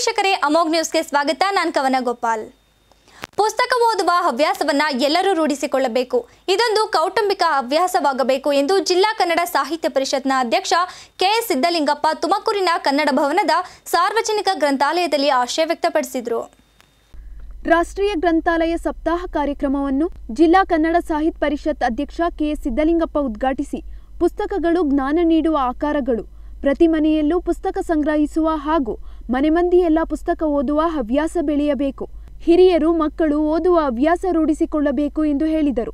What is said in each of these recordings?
ವೀಕ್ಷಕರೇ ಅಮೋಘ್ ನ್ಯೂಸ್ಗೆ ಸ್ವಾಗತ ನಾನು ಕವನ ಗೋಪಾಲ್ ಪುಸ್ತಕ ಓದುವ ಹವ್ಯಾಸವನ್ನ ಎಲ್ಲರೂ ರೂಢಿಸಿಕೊಳ್ಳಬೇಕು ಇದೊಂದು ಕೌಟುಂಬಿಕ ಹವ್ಯಾಸವಾಗಬೇಕು ಎಂದು ಜಿಲ್ಲಾ ಕನ್ನಡ ಸಾಹಿತ್ಯ ಪರಿಷತ್ನ ಅಧ್ಯಕ್ಷ ಕೆಎಸ್ ಸಿದ್ದಲಿಂಗಪ್ಪ ತುಮಕೂರಿನ ಕನ್ನಡ ಭವನದ ಸಾರ್ವಜನಿಕ ಗ್ರಂಥಾಲಯದಲ್ಲಿ ಆಶಯ ವ್ಯಕ್ತಪಡಿಸಿದರು ರಾಷ್ಟ್ರೀಯ ಗ್ರಂಥಾಲಯ ಸಪ್ತಾಹ ಕಾರ್ಯಕ್ರಮವನ್ನು ಜಿಲ್ಲಾ ಕನ್ನಡ ಸಾಹಿತ್ಯ ಪರಿಷತ್ ಅಧ್ಯಕ್ಷ ಕೆಎಸ್ ಸಿದ್ದಲಿಂಗಪ್ಪ ಉದ್ಘಾಟಿಸಿ ಪುಸ್ತಕಗಳು ಜ್ಞಾನ ನೀಡುವ ಆಕಾರಗಳು ಪ್ರತಿ ಮನೆಯಲ್ಲೂ ಪುಸ್ತಕ ಸಂಗ್ರಹಿಸುವ ಹಾಗೂ ಮನೆ ಮಂದಿಯೆಲ್ಲ ಪುಸ್ತಕ ಓದುವ ಹವ್ಯಾಸ ಬೆಳೆಯಬೇಕು ಹಿರಿಯರು ಮಕ್ಕಳು ಓದುವ ಹವ್ಯಾಸ ರೂಢಿಸಿಕೊಳ್ಳಬೇಕು ಎಂದು ಹೇಳಿದರು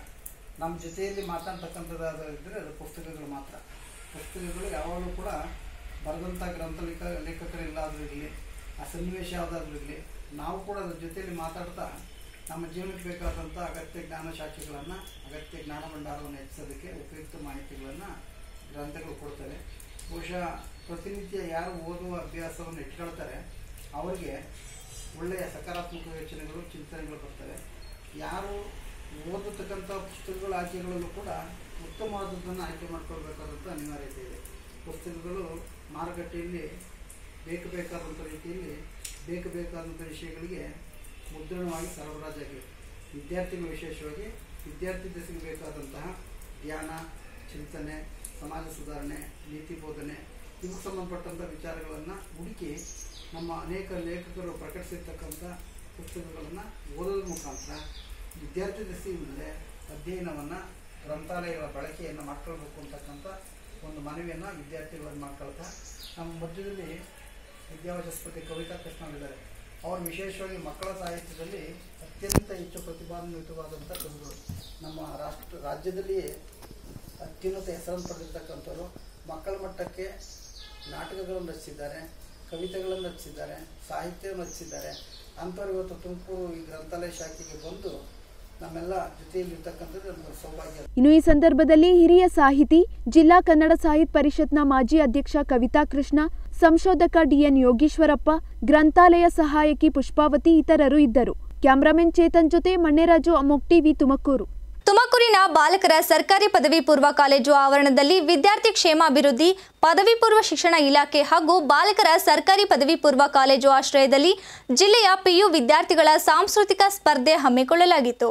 ನಮ್ಮ ಜೊತೆಯಲ್ಲಿ ಮಾತಾಡ್ತಕ್ಕಂಥದ್ದು ಇದ್ದರೆ ಅದು ಪುಸ್ತಕಗಳು ಮಾತ್ರ ಪುಸ್ತಕಗಳು ಯಾವಾಗಲೂ ಕೂಡ ಬರೆದಂಥ ಗ್ರಂಥ ಲೇಖ ಲೇಖಕರಿಲ್ಲಾದರೂ ಇರಲಿ ಆ ಸನ್ನಿವೇಶ ಯಾವುದಾದ್ರೂ ಇರಲಿ ನಾವು ಕೂಡ ಅದ್ರ ಜೊತೆಯಲ್ಲಿ ಮಾತಾಡ್ತಾ ನಮ್ಮ ಜೀವನಕ್ಕೆ ಬೇಕಾದಂಥ ಅಗತ್ಯ ಜ್ಞಾನ ಶಾಖೆಗಳನ್ನು ಅಗತ್ಯ ಜ್ಞಾನ ಭಂಡಾರವನ್ನು ಹೆಚ್ಚಿಸೋದಕ್ಕೆ ಉಪಯುಕ್ತ ಮಾಹಿತಿಗಳನ್ನು ಗ್ರಂಥಗಳು ಕೊಡ್ತವೆ ಬಹುಶಃ ಪ್ರತಿನಿತ್ಯ ಯಾರು ಓದುವ ಅಭ್ಯಾಸವನ್ನು ಇಟ್ಕೊಳ್ತಾರೆ ಅವರಿಗೆ ಒಳ್ಳೆಯ ಸಕಾರಾತ್ಮಕ ಯೋಚನೆಗಳು ಚಿಂತನೆಗಳು ಬರ್ತವೆ ಯಾರು ಓದತಕ್ಕಂಥ ಪುಸ್ತಕಗಳ ಆಯ್ಕೆಗಳಲ್ಲೂ ಕೂಡ ಉತ್ತಮವಾದದ್ದನ್ನು ಆಯ್ಕೆ ಮಾಡ್ಕೊಳ್ಬೇಕಾದಂಥ ಅನಿವಾರ್ಯತೆ ಇದೆ ಪುಸ್ತಕಗಳು ಮಾರುಕಟ್ಟೆಯಲ್ಲಿ ಬೇಕು ಬೇಕಾದಂಥ ರೀತಿಯಲ್ಲಿ ಬೇಕು ಬೇಕಾದಂಥ ವಿಷಯಗಳಿಗೆ ಮುದ್ರಣವಾಗಿ ಸರಬರಾಜಾಗಿವೆ ವಿದ್ಯಾರ್ಥಿಗಳು ವಿಶೇಷವಾಗಿ ವಿದ್ಯಾರ್ಥಿ ದಶೆಗೆ ಬೇಕಾದಂತಹ ಧ್ಯಾನ ಚಿಂತನೆ ಸಮಾಜ ಸುಧಾರಣೆ ನೀತಿ ಬೋಧನೆ ಇದಕ್ಕೆ ಸಂಬಂಧಪಟ್ಟಂಥ ವಿಚಾರಗಳನ್ನು ಹುಡುಕಿ ನಮ್ಮ ಅನೇಕ ಲೇಖಕರು ಪ್ರಕಟಿಸಿರ್ತಕ್ಕಂಥ ಪುಸ್ತಕಗಳನ್ನು ಓದೋದ್ರ ಮುಖಾಂತರ ವಿದ್ಯಾರ್ಥಿ ದಶೆಯಿಂದಲೇ ಅಧ್ಯಯನವನ್ನು ಗ್ರಂಥಾಲಯಗಳ ಬಳಕೆಯನ್ನು ಮಾಡ್ಕೊಳ್ಬೇಕು ಅಂತಕ್ಕಂಥ ಒಂದು ಮನವಿಯನ್ನು ವಿದ್ಯಾರ್ಥಿಗಳನ್ನು ಮಾಡ್ಕೊಳ್ತಾ ನಮ್ಮ ಮಧ್ಯದಲ್ಲಿ ವಿದ್ಯಾವಚಸ್ಪತಿ ಕವಿತಾ ಕೃಷ್ಣ ಅವರಿದ್ದಾರೆ ಅವರು ವಿಶೇಷವಾಗಿ ಮಕ್ಕಳ ಸಾಹಿತ್ಯದಲ್ಲಿ ಅತ್ಯಂತ ಹೆಚ್ಚು ಪ್ರತಿಭಾನ್ವಿತವಾದಂಥ ಕವಿಗಳು ನಮ್ಮ ರಾಷ್ಟ್ರ ರಾಜ್ಯದಲ್ಲಿಯೇ ಅತ್ಯುನ್ನತ ಹೆಸರನ್ನು ಪಡೆದಿರ್ತಕ್ಕಂಥವ್ರು ಮಕ್ಕಳ ಮಟ್ಟಕ್ಕೆ ನಾಟಕಗಳನ್ನು ರಚಿಸಿದ್ದಾರೆ ಕವಿತೆಗಳನ್ನು ರಚಿಸಿದ್ದಾರೆ ಸಾಹಿತ್ಯವನ್ನು ರಚಿಸಿದ್ದಾರೆ ಅಂಥವ್ರು ಇವತ್ತು ತುಮಕೂರು ಈ ಗ್ರಂಥಾಲಯ ಶಾಖೆಗೆ ಬಂದು ನಮ್ಮೆಲ್ಲ ಜೊತೆಯಲ್ಲಿರ್ತಕ್ಕಂಥದ್ದು ನಮಗೆ ಸೌಭಾಗ್ಯ ಇನ್ನು ಈ ಸಂದರ್ಭದಲ್ಲಿ ಹಿರಿಯ ಸಾಹಿತಿ ಜಿಲ್ಲಾ ಕನ್ನಡ ಸಾಹಿತ್ಯ ಪರಿಷತ್ನ ಮಾಜಿ ಅಧ್ಯಕ್ಷ ಕವಿತಾ ಕೃಷ್ಣ ಸಂಶೋಧಕ ಡಿಎನ್ ಯೋಗೀಶ್ವರಪ್ಪ ಗ್ರಂಥಾಲಯ ಸಹಾಯಕಿ ಪುಷ್ಪಾವತಿ ಇತರರು ಇದ್ದರು ಕ್ಯಾಮರಾಮನ್ ಚೇತನ್ ಜೊತೆ ಮಣ್ಣೆರಾಜು ಅಮೋಕ್ ಟಿವಿ ತುಮಕೂರು ತುಮಕೂರಿನ ಬಾಲಕರ ಸರ್ಕಾರಿ ಪದವಿ ಪೂರ್ವ ಕಾಲೇಜು ಆವರಣದಲ್ಲಿ ವಿದ್ಯಾರ್ಥಿ ಕ್ಷೇಮಾಭಿವೃದ್ಧಿ ಪದವಿ ಪೂರ್ವ ಶಿಕ್ಷಣ ಇಲಾಖೆ ಹಾಗೂ ಬಾಲಕರ ಸರ್ಕಾರಿ ಪದವಿ ಪೂರ್ವ ಕಾಲೇಜು ಆಶ್ರಯದಲ್ಲಿ ಜಿಲ್ಲೆಯ ಪಿಯು ವಿದ್ಯಾರ್ಥಿಗಳ ಸಾಂಸ್ಕೃತಿಕ ಸ್ಪರ್ಧೆ ಹಮ್ಮಿಕೊಳ್ಳಲಾಗಿತ್ತು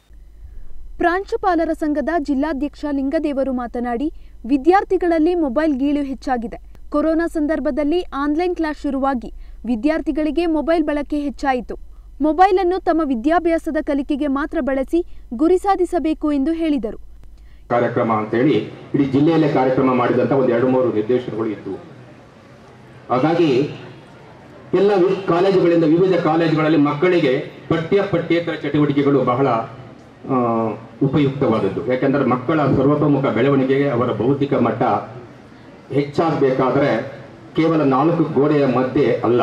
ಪ್ರಾಂಶುಪಾಲರ ಸಂಘದ ಜಿಲ್ಲಾಧ್ಯಕ್ಷ ಲಿಂಗದೇವರು ಮಾತನಾಡಿ ವಿದ್ಯಾರ್ಥಿಗಳಲ್ಲಿ ಮೊಬೈಲ್ ಗೀಳು ಹೆಚ್ಚಾಗಿದೆ ಕೊರೋನಾ ಸಂದರ್ಭದಲ್ಲಿ ಆನ್ಲೈನ್ ಕ್ಲಾಸ್ ಶುರುವಾಗಿ ವಿದ್ಯಾರ್ಥಿಗಳಿಗೆ ಮೊಬೈಲ್ ಬಳಕೆ ಹೆಚ್ಚಾಯಿತು ಮೊಬೈಲ್ ಅನ್ನು ತಮ್ಮ ವಿದ್ಯಾಭ್ಯಾಸದ ಕಲಿಕೆಗೆ ಮಾತ್ರ ಬಳಸಿ ಗುರಿ ಸಾಧಿಸಬೇಕು ಎಂದು ಹೇಳಿದರು ಕಾರ್ಯಕ್ರಮ ಅಂತೇಳಿ ಇಡೀ ಜಿಲ್ಲೆಯಲ್ಲೇ ಕಾರ್ಯಕ್ರಮ ಮಾಡಿದಂಥ ಒಂದು ಎರಡು ಮೂರು ನಿರ್ದೇಶನಗಳು ಇದ್ದವು ಹಾಗಾಗಿ ಎಲ್ಲ ವಿ- ಕಾಲೇಜುಗಳಿಂದ ವಿವಿಧ ಕಾಲೇಜುಗಳಲ್ಲಿ ಮಕ್ಕಳಿಗೆ ಪಠ್ಯ ಪಠ್ಯೇತರ ಚಟುವಟಿಕೆಗಳು ಬಹಳ ಆ, ಉಪಯುಕ್ತವಾದದ್ದು ಯಾಕೆಂದರೆ ಮಕ್ಕಳ ಸರ್ವತೋಮುಖ ಬೆಳವಣಿಗೆಗೆ ಅವರ ಬೌದ್ಧಿಕ ಮಟ್ಟ ಹೆಚ್ಚಾಗಬೇಕಾದ್ರೆ ಕೇವಲ ನಾಲ್ಕು ಗೋಡೆಯ ಮಧ್ಯೆ ಅಲ್ಲ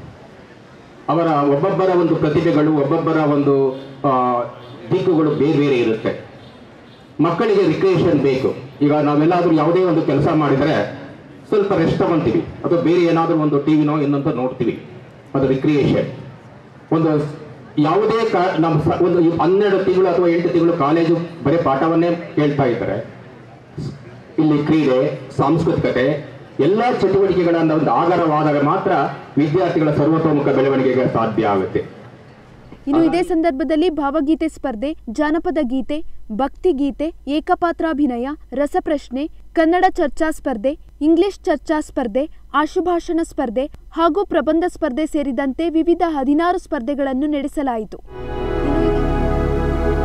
ಅವರ ಒಬ್ಬೊಬ್ಬರ ಒಂದು ಪ್ರತಿಭೆಗಳು ಒಬ್ಬೊಬ್ಬರ ಒಂದು ಆ, ದಿಕ್ಕುಗಳು ಬೇರೆ ಬೇರೆ ಇರುತ್ತೆ ಮಕ್ಕಳಿಗೆ ರಿಕ್ರಿಯೇಷನ್ ಬೇಕು ಈಗ ನಾವೆಲ್ಲಾದ್ರೂ ಯಾವುದೇ ಒಂದು ಕೆಲಸ ಮಾಡಿದರೆ ಸ್ವಲ್ಪ ರೆಸ್ಟ್ ತಗೊಂತೀವಿ ಅಥವಾ ಬೇರೆ ಏನಾದರೂ ಒಂದು ಟಿವಿನೋ ಇನ್ನೊಂದು ನೋಡ್ತೀವಿ ಅದು ರಿಕ್ರಿಯೇಷನ್ ಒಂದು ಯಾವುದೇ ಕಾ ನಮ್ಮ ಸ- ಒಂದು ಹನ್ನೆರಡು ತಿಂಗಳು ಅಥವಾ ಎಂಟು ತಿಂಗಳು ಕಾಲೇಜು ಬರೀ ಪಾಠವನ್ನೇ ಕೇಳ್ತಾ ಇದ್ದಾರೆ ಇಲ್ಲಿ ಕ್ರೀಡೆ ಸಾಂಸ್ಕೃತಿಕತೆ ಎಲ್ಲ ಚಟುವಟಿಕೆಗಳನ್ನ ಒಂದು ಆಗರವಾದಾಗ ಮಾತ್ರ ವಿದ್ಯಾರ್ಥಿಗಳ ಸರ್ವತೋಮುಖ ಬೆಳವಣಿಗೆಗೆ ಸಾಧ್ಯ ಆಗುತ್ತೆ ಇನ್ನು ಇದೇ ಸಂದರ್ಭದಲ್ಲಿ ಭಾವಗೀತೆ ಸ್ಪರ್ಧೆ ಜಾನಪದ ಗೀತೆ ಭಕ್ತಿ ಗೀತೆ ಏಕಪಾತ್ರಾಭಿನಯ ರಸಪ್ರಶ್ನೆ ಕನ್ನಡ ಚರ್ಚಾ ಸ್ಪರ್ಧೆ ಇಂಗ್ಲಿಷ್ ಚರ್ಚಾ ಸ್ಪರ್ಧೆ ಆಶುಭಾಷಣ ಸ್ಪರ್ಧೆ ಹಾಗೂ ಪ್ರಬಂಧ ಸ್ಪರ್ಧೆ ಸೇರಿದಂತೆ ವಿವಿಧ ಹದಿನಾರು ಸ್ಪರ್ಧೆಗಳನ್ನು ನಡೆಸಲಾಯಿತು ಇನ್ನು ಇದು-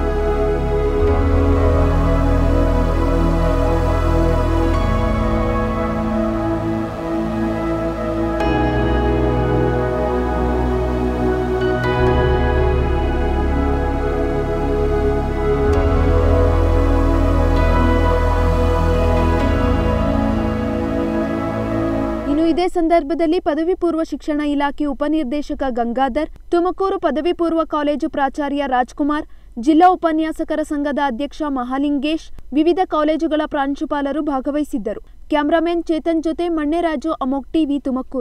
ಇನ್ನು ಇದೇ ಸಂದರ್ಭದಲ್ಲಿ ಪದವಿ ಪೂರ್ವ ಶಿಕ್ಷಣ ಇಲಾಖೆ ಉಪನಿರ್ದೇಶಕ ಗಂಗಾಧರ್ ತುಮಕೂರು ಪದವಿ ಪೂರ್ವ ಕಾಲೇಜು ಪ್ರಾಚಾರ್ಯ ರಾಜ್ಕುಮಾರ್ ಜಿಲ್ಲಾ ಉಪನ್ಯಾಸಕರ ಸಂಘದ ಅಧ್ಯಕ್ಷ ಮಹಾಲಿಂಗೇಶ್ ವಿವಿಧ ಕಾಲೇಜುಗಳ ಪ್ರಾಂಶುಪಾಲರು ಭಾಗವಹಿಸಿದ್ದರು ಕ್ಯಾಮರಾಮನ್ ಚೇತನ್ ಜೊತೆ ಮಣ್ಣೆರಾಜು ಅಮೋಕ್ ಟಿವಿ ತುಮಕೂರು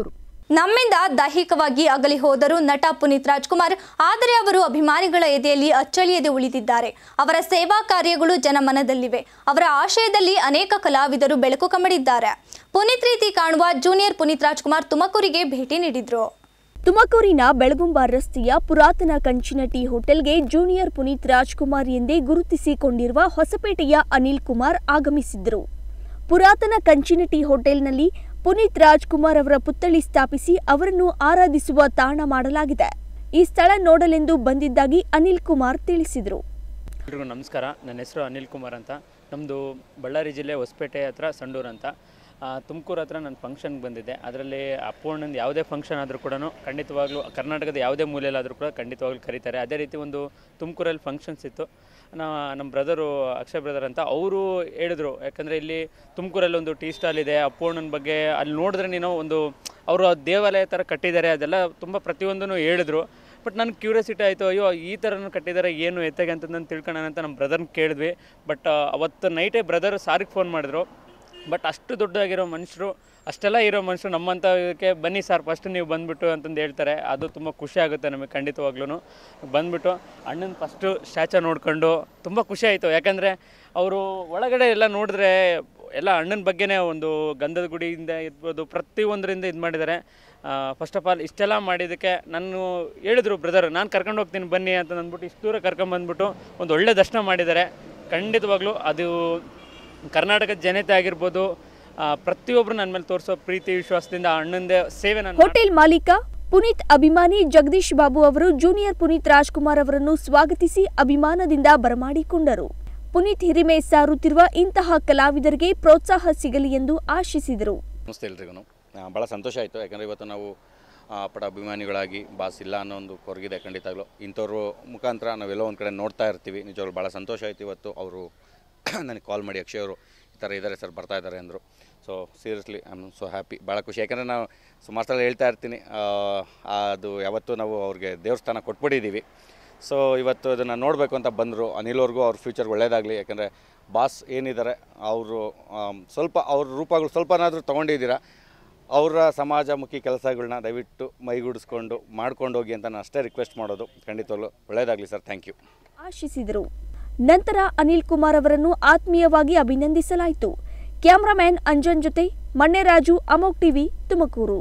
ನಮ್ಮಿಂದ ದೈಹಿಕವಾಗಿ ಅಗಲಿ ಹೋದರು ನಟ ಪುನೀತ್ ರಾಜ್ಕುಮಾರ್ ಆದರೆ ಅವರು ಅಭಿಮಾನಿಗಳ ಎದೆಯಲ್ಲಿ ಅಚ್ಚಳಿಯದೆ ಉಳಿದಿದ್ದಾರೆ ಅವರ ಸೇವಾ ಕಾರ್ಯಗಳು ಜನಮನದಲ್ಲಿವೆ ಅವರ ಆಶಯದಲ್ಲಿ ಅನೇಕ ಕಲಾವಿದರು ಬೆಳಕು ಕಮ್ಮಡಿದ್ದಾರೆ ಪುನೀತ್ ರೀತಿ ಕಾಣುವ ಜೂನಿಯರ್ ಪುನೀತ್ ರಾಜ್ಕುಮಾರ್ ತುಮಕೂರಿಗೆ ಭೇಟಿ ನೀಡಿದ್ರು ತುಮಕೂರಿನ ಬೆಳಗುಂಬ ರಸ್ತೆಯ ಪುರಾತನ ಕಂಚಿನ ಟೀ ಹೋಟೆಲ್ಗೆ ಜೂನಿಯರ್ ಪುನೀತ್ ರಾಜ್ಕುಮಾರ್ ಎಂದೇ ಗುರುತಿಸಿಕೊಂಡಿರುವ ಹೊಸಪೇಟೆಯ ಅನಿಲ್ ಕುಮಾರ್ ಆಗಮಿಸಿದ್ದರು ಪುರಾತನ ಕಂಚಿನ ಟೀ ಹೋಟೆಲ್ನಲ್ಲಿ ಪುನೀತ್ ರಾಜ್ಕುಮಾರ್ ಅವರ ಪುತ್ಥಳಿ ಸ್ಥಾಪಿಸಿ ಅವರನ್ನು ಆರಾಧಿಸುವ ತಾಣ ಮಾಡಲಾಗಿದೆ ಈ ಸ್ಥಳ ನೋಡಲೆಂದು ಬಂದಿದ್ದಾಗಿ ಅನಿಲ್ ಕುಮಾರ್ ತಿಳಿಸಿದರು ಎಲ್ರಿಗೂ ನಮಸ್ಕಾರ ನನ್ನ ಹೆಸರು ಅನಿಲ್ ಕುಮಾರ್ ಅಂತ ನಮ್ಮದು ಬಳ್ಳಾರಿ ಜಿಲ್ಲೆ ಹೊಸಪೇಟೆ ಹತ್ರ ಸಂಡೂರು ಅಂತ ತುಮಕೂರು ಹತ್ರ ನಾನು ಫಂಕ್ಷನ್ಗೆ ಬಂದಿದ್ದೆ ಅದರಲ್ಲಿ ಅಪ್ಪಣ್ಣಂದು ಯಾವುದೇ ಫಂಕ್ಷನ್ ಆದರೂ ಕೂಡ ಖಂಡಿತವಾಗ್ಲೂ ಕರ್ನಾಟಕದ ಯಾವುದೇ ಮೂಲೆಯಲ್ಲಾದರೂ ಕೂಡ ಖಂಡಿತವಾಗ್ಲೂ ಕರೀತಾರೆ ಅದೇ ರೀತಿ ಒಂದು ತುಮಕೂರಲ್ಲಿ ಫಂಕ್ಷನ್ಸ್ ಇತ್ತು ನಾ ನಮ್ಮ ಬ್ರದರು ಅಕ್ಷಯ್ ಬ್ರದರ್ ಅಂತ ಅವರು ಹೇಳಿದ್ರು ಯಾಕಂದರೆ ಇಲ್ಲಿ ತುಮಕೂರಲ್ಲಿ ಒಂದು ಟೀ ಸ್ಟಾಲ್ ಇದೆ ಅಪ್ಪಣ್ಣನ ಬಗ್ಗೆ ಅಲ್ಲಿ ನೋಡಿದ್ರೆ ನೀನು ಒಂದು ಅವರು ದೇವಾಲಯ ಥರ ಕಟ್ಟಿದ್ದಾರೆ ಅದೆಲ್ಲ ತುಂಬ ಪ್ರತಿಯೊಂದೂ ಹೇಳಿದ್ರು ಬಟ್ ನನಗೆ ಕ್ಯೂರಿಯಾಸಿಟಿ ಆಯಿತು ಅಯ್ಯೋ ಈ ಥರನೂ ಕಟ್ಟಿದ್ದಾರೆ ಏನು ಎತ್ತಾಗೆ ಅಂತ ನಾನು ತಿಳ್ಕೊಳ್ಳೋಣ ಅಂತ ನಮ್ಮ ಬ್ರದರ್ನ ಕೇಳಿದ್ವಿ ಬಟ್ ಅವತ್ತು ನೈಟೇ ಬ್ರದರ್ ಸಾರಿಗೆ ಫೋನ್ ಮಾಡಿದ್ರು ಬಟ್ ಅಷ್ಟು ದೊಡ್ಡದಾಗಿರೋ ಮನುಷ್ಯರು ಅಷ್ಟೆಲ್ಲ ಇರೋ ಮನುಷ್ಯರು ನಮ್ಮಂಥದಕ್ಕೆ ಬನ್ನಿ ಸರ್ ಫಸ್ಟ್ ನೀವು ಬಂದುಬಿಟ್ಟು ಅಂತಂದು ಹೇಳ್ತಾರೆ ಅದು ತುಂಬ ಖುಷಿ ಆಗುತ್ತೆ ನಮಗೆ ಖಂಡಿತವಾಗ್ಲೂ ಬಂದುಬಿಟ್ಟು ಅಣ್ಣನ ಫಸ್ಟು ಸ್ಟ್ಯಾಚ ನೋಡ್ಕೊಂಡು ತುಂಬ ಖುಷಿ ಆಯಿತು ಯಾಕಂದರೆ ಅವರು ಒಳಗಡೆ ಎಲ್ಲ ನೋಡಿದ್ರೆ ಎಲ್ಲ ಅಣ್ಣನ ಬಗ್ಗೆನೇ ಒಂದು ಗಂಧದ ಗುಡಿಯಿಂದ ಇರ್ಬೋದು ಪ್ರತಿಯೊಂದರಿಂದ ಇದು ಮಾಡಿದ್ದಾರೆ ಫಸ್ಟ್ ಆಫ್ ಆಲ್ ಇಷ್ಟೆಲ್ಲ ಮಾಡಿದ್ದಕ್ಕೆ ನಾನು ಹೇಳಿದ್ರು ಬ್ರದರ್ ನಾನು ಕರ್ಕೊಂಡು ಹೋಗ್ತೀನಿ ಬನ್ನಿ ಅಂತ ಅಂದ್ಬಿಟ್ಟು ಇಷ್ಟು ದೂರ ಕರ್ಕೊಂಬಂದ್ಬಿಟ್ಟು ಒಂದು ಒಳ್ಳೆ ದರ್ಶನ ಮಾಡಿದ್ದಾರೆ ಖಂಡಿತವಾಗ್ಲೂ ಅದು ಕರ್ನಾಟಕದ ಜನತೆ ಆಗಿರ್ಬೋದು ಆ, ಪ್ರತಿಯೊಬ್ಬರು ನನ್ನ ಮೇಲೆ ತೋರಿಸೋ ಪ್ರೀತಿ ವಿಶ್ವಾಸದಿಂದ ಅಣ್ಣಂದೇ ಸೇವೆ ನಾನು ಹೋಟೆಲ್ ಮಾಲೀಕ ಪುನೀತ್ ಅಭಿಮಾನಿ ಜಗದೀಶ್ ಬಾಬು ಅವರು ಜೂನಿಯರ್ ಪುನೀತ್ ರಾಜ್ಕುಮಾರ್ ಅವರನ್ನು ಸ್ವಾಗತಿಸಿ ಅಭಿಮಾನದಿಂದ ಬರಮಾಡಿಕೊಂಡರು ಪುನೀತ್ ಹಿರಿಮೆ ಸಾರುತ್ತಿರುವ ಇಂತಹ ಕಲಾವಿದರಿಗೆ ಪ್ರೋತ್ಸಾಹ ಸಿಗಲಿ ಎಂದು ಆಶಿಸಿದರು ನಮಸ್ತೆ ಎಲ್ರಿಗೂ ಭಾಳ ಸಂತೋಷ ಆಯಿತು ಯಾಕಂದರೆ ಇವತ್ತು ನಾವು ಆ, ಪಡ ಅಭಿಮಾನಿಗಳಾಗಿ ಬಾಸ್ ಇಲ್ಲ ಅನ್ನೋ ಒಂದು ಕೊರಗಿದೆ ಖಂಡಿತವಾಗ್ಲೂ ಇಂಥವ್ರು ಮುಖಾಂತರ ನಾವೆಲ್ಲೋ ಒಂದು ಕಡೆ ನೋಡ್ತಾ ಇರ್ತೀವಿ ನಿಜವಾಗ್ಲೂ ಭಾಳ ಸಂತೋಷ ಆಯಿತು ಇವತ್ತು ಅವರು ನನಗೆ ಕಾಲ್ ಮಾಡಿ ಅಕ್ಷಯ್ ಅವರು ಈ ಥರ ಇದ್ದಾರೆ ಸರ್ ಬರ್ತಾ ಇದ್ದಾರೆ ಅಂದರು so seriously I am so happy ಭಾಳ ಖುಷಿ ಯಾಕಂದರೆ ನಾವು ಸುಮಾರು ಸಲ ಹೇಳ್ತಾ ಇರ್ತೀನಿ ಆ, ಅದು ಯಾವತ್ತೂ ನಾವು ಅವ್ರಿಗೆ ದೇವಸ್ಥಾನ ಕೊಟ್ಬಿಟ್ಟಿದ್ದೀವಿ ಸೊ ಇವತ್ತು ಅದನ್ನು ನೋಡಬೇಕು ಅಂತ ಬಂದರು ಅನಿಲ್ವರೆಗೂ ಅವ್ರ ಫ್ಯೂಚರ್ ಒಳ್ಳೇದಾಗಲಿ ಯಾಕಂದರೆ ಬಾಸ್ ಏನಿದ್ದಾರೆ ಅವರು ಸ್ವಲ್ಪ ಅವ್ರ ರೂಪಗಳು ಸ್ವಲ್ಪನಾದರೂ ತೊಗೊಂಡಿದ್ದೀರಾ ಅವರ ಸಮಾಜಮುಖಿ ಕೆಲಸಗಳನ್ನ ದಯವಿಟ್ಟು ಮೈಗೂಡಿಸ್ಕೊಂಡು ಮಾಡ್ಕೊಂಡು ಹೋಗಿ ಅಂತ ನಾನು ಅಷ್ಟೇ ರಿಕ್ವೆಸ್ಟ್ ಮಾಡೋದು ಖಂಡಿತವಾಗ್ಲೂ ಒಳ್ಳೆಯದಾಗಲಿ ಸರ್ ಥ್ಯಾಂಕ್ ಯು ಆಶಿಸಿದರು ನಂತರ ಅನಿಲ್ ಕುಮಾರ್ ಅವರನ್ನು ಆತ್ಮೀಯವಾಗಿ ಅಭಿನಂದಿಸಲಾಯಿತು ಕ್ಯಾಮರಾಮ್ಯಾನ್ ಅಂಜನ್ ಜೊತೆ ಮಣ್ಣೆರಾಜು ಅಮೋಕ್ ಟಿವಿ ತುಮಕೂರು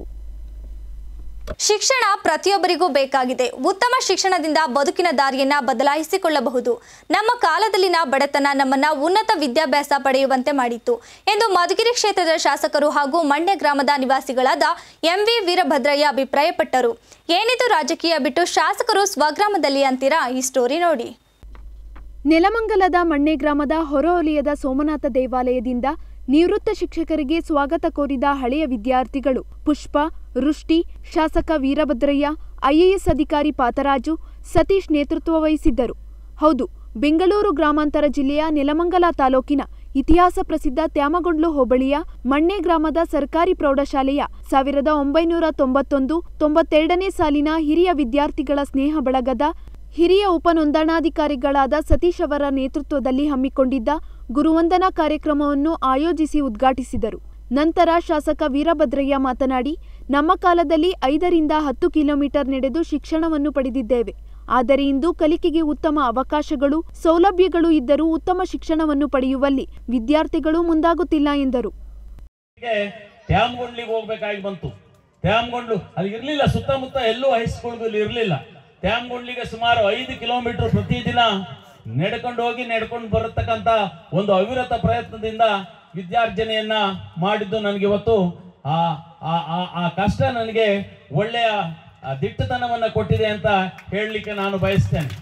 ಶಿಕ್ಷಣ ಪ್ರತಿಯೊಬ್ಬರಿಗೂ ಬೇಕಾಗಿದೆ ಉತ್ತಮ ಶಿಕ್ಷಣದಿಂದ ಬದುಕಿನ ದಾರಿಯನ್ನ ಬದಲಾಯಿಸಿಕೊಳ್ಳಬಹುದು ನಮ್ಮ ಕಾಲದಲ್ಲಿನ ಬಡತನ ನಮ್ಮನ್ನ ಉನ್ನತ ವಿದ್ಯಾಭ್ಯಾಸ ಪಡೆಯುವಂತೆ ಮಾಡಿತ್ತು ಎಂದು ಮಧುಗಿರಿ ಕ್ಷೇತ್ರದ ಶಾಸಕರು ಹಾಗೂ ಮಂಡ್ಯ ಗ್ರಾಮದ ನಿವಾಸಿಗಳಾದ ಎಂವಿ ವೀರಭದ್ರಯ್ಯ ಅಭಿಪ್ರಾಯಪಟ್ಟರು ಏನಿದು ರಾಜಕೀಯ ಬಿಟ್ಟು ಶಾಸಕರು ಸ್ವಗ್ರಾಮದಲ್ಲಿ ಅಂತೀರಾ ಈ ಸ್ಟೋರಿ ನೋಡಿ ನೆಲಮಂಗಲದ ಮಣ್ಣೆ ಗ್ರಾಮದ ಹೊರವಲಯದ ಸೋಮನಾಥ ದೇವಾಲಯದಿಂದ ನಿವೃತ್ತ ಶಿಕ್ಷಕರಿಗೆ ಸ್ವಾಗತ ಕೋರಿದ ಹಳೆಯ ವಿದ್ಯಾರ್ಥಿಗಳು ಪುಷ್ಪ ವೃಷ್ಟಿ ಶಾಸಕ ವೀರಭದ್ರಯ್ಯ ಐಎಎಸ್ ಅಧಿಕಾರಿ ಪಾತರಾಜು ಸತೀಶ್ ನೇತೃತ್ವ ವಹಿಸಿದ್ದರು ಹೌದು ಬೆಂಗಳೂರು ಗ್ರಾಮಾಂತರ ಜಿಲ್ಲೆಯ ನೆಲಮಂಗಲ ತಾಲೂಕಿನ ಇತಿಹಾಸ ಪ್ರಸಿದ್ಧ ತ್ಯಾಮಗೊಂಡ್ಲು ಹೋಬಳಿಯ ಮಣ್ಣೆ ಗ್ರಾಮದ ಸರ್ಕಾರಿ ಪ್ರೌಢಶಾಲೆಯ ಸಾವಿರದ ಒಂಬೈನೂರ ತೊಂಬತ್ತೊಂದು ತೊಂಬತ್ತೆರಡನೇ ಸಾಲಿನ ಹಿರಿಯ ವಿದ್ಯಾರ್ಥಿಗಳ ಸ್ನೇಹ ಬಳಗದ ಹಿರಿಯ ಉಪನೋಂದಣಾಧಿಕಾರಿಗಳಾದ ಸತೀಶ್ ಅವರ ನೇತೃತ್ವದಲ್ಲಿ ಹಮ್ಮಿಕೊಂಡಿದ್ದ ಗುರುವಂದನಾ ಕಾರ್ಯಕ್ರಮವನ್ನು ಆಯೋಜಿಸಿ ಉದ್ಘಾಟಿಸಿದರು ನಂತರ ಶಾಸಕ ವೀರಭದ್ರಯ್ಯ ಮಾತನಾಡಿ ನಮ್ಮ ಕಾಲದಲ್ಲಿ ಐದರಿಂದ ಹತ್ತು ಕಿಲೋಮೀಟರ್ ನಡೆದು ಶಿಕ್ಷಣವನ್ನು ಪಡೆದಿದ್ದೇವೆ ಆದರೆ ಇಂದು ಕಲಿಕೆಗೆ ಉತ್ತಮ ಅವಕಾಶಗಳು ಸೌಲಭ್ಯಗಳು ಇದ್ದರೂ ಉತ್ತಮ ಶಿಕ್ಷಣವನ್ನು ಪಡೆಯುವಲ್ಲಿ ವಿದ್ಯಾರ್ಥಿಗಳು ಮುಂದಾಗುತ್ತಿಲ್ಲ ಎಂದರು ತ್ಯಾಮಗೊಂಡ್ಲಿಗೆ ಹೋಗ್ಬೇಕಾಗಿ ಬಂತು ತ್ಯಾಮಗೊಂಡ್ಲು ಅಲ್ಲಿ ಇರ್ಲಿಲ್ಲ ಸುತ್ತಮುತ್ತ ಎಲ್ಲೂ ಹೈಸ್ಕೂಲ್ಗಳು ಇರಲಿಲ್ಲ ತ್ಯಾಮಗೊಂಡ್ಲಿಗೆ ಸುಮಾರು ಐದು ಕಿಲೋಮೀಟರ್ ಪ್ರತಿದಿನ ನಡ್ಕೊಂಡು ಹೋಗಿ ನಡ್ಕೊಂಡು ಬರತಕ್ಕಂತ ಒಂದು ಅವಿರತ ಪ್ರಯತ್ನದಿಂದ ವಿದ್ಯಾರ್ಜನೆಯನ್ನ ಮಾಡಿದ್ದು ನನಗೆ ಇವತ್ತು ಆ ಆ- ಆ- ಆ ಕಷ್ಟ ನನಗೆ ಒಳ್ಳೆಯ ಆ, ದಿಟ್ಟತನವನ್ನ ಕೊಟ್ಟಿದೆ ಅಂತ ಹೇಳಲಿಕ್ಕೆ ನಾನು ಬಯಸ್ತೇನೆ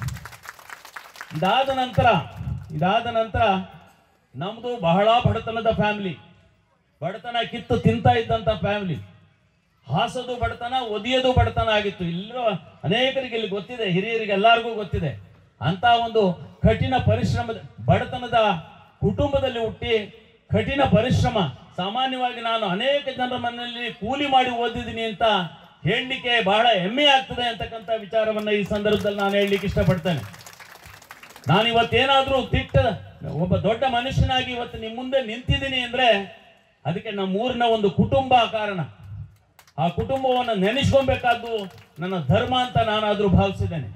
ಇದಾದ ನಂತರ ಇದಾದ ನಂತರ ನಮ್ದು ಬಹಳ ಬಡತನದ ಫ್ಯಾಮಿಲಿ ಬಡತನ ಕಿತ್ತು ತಿಂತಾ ಇದ್ದಂತ ಫ್ಯಾಮಿಲಿ ಹಾಸೋದು ಬಡತನ ಒದಿಯೋದು ಬಡತನ ಆಗಿತ್ತು ಇಲ್ಲಿರೋ ಅನೇಕರಿಗೆ ಇಲ್ಲಿ ಗೊತ್ತಿದೆ ಹಿರಿಯರಿಗೆ ಎಲ್ಲರಿಗೂ ಗೊತ್ತಿದೆ ಅಂತ ಒಂದು ಕಠಿಣ ಪರಿಶ್ರಮದ ಬಡತನದ ಕುಟುಂಬದಲ್ಲಿ ಹುಟ್ಟಿ ಕಠಿಣ ಪರಿಶ್ರಮ ಸಾಮಾನ್ಯವಾಗಿ ನಾನು ಅನೇಕ ಜನರ ಮನೆಯಲ್ಲಿ ಕೂಲಿ ಮಾಡಿ ಓದಿದ್ದೀನಿ ಅಂತ ಹೇಳಲಿಕ್ಕೆ ಬಹಳ ಹೆಮ್ಮೆ ಆಗ್ತದೆ ಅಂತಕ್ಕಂಥ ವಿಚಾರವನ್ನ ಈ ಸಂದರ್ಭದಲ್ಲಿ ನಾನು ಹೇಳಲಿಕ್ಕೆ ಇಷ್ಟಪಡ್ತೇನೆ ನಾನು ಇವತ್ತೇನಾದ್ರೂ ತಿಟ್ಟ ಒಬ್ಬ ದೊಡ್ಡ ಮನುಷ್ಯನಾಗಿ ಇವತ್ತು ನಿಮ್ಮ ಮುಂದೆ ನಿಂತಿದ್ದೀನಿ ಅಂದ್ರೆ ಅದಕ್ಕೆ ನಮ್ಮ ಊರಿನ ಒಂದು ಕುಟುಂಬ ಕಾರಣ ಆ ಕುಟುಂಬವನ್ನು ನೆನೆಸ್ಕೊಬೇಕಾದ್ದು ನನ್ನ ಧರ್ಮ ಅಂತ ನಾನಾದರೂ ಭಾವಿಸಿದ್ದೇನೆ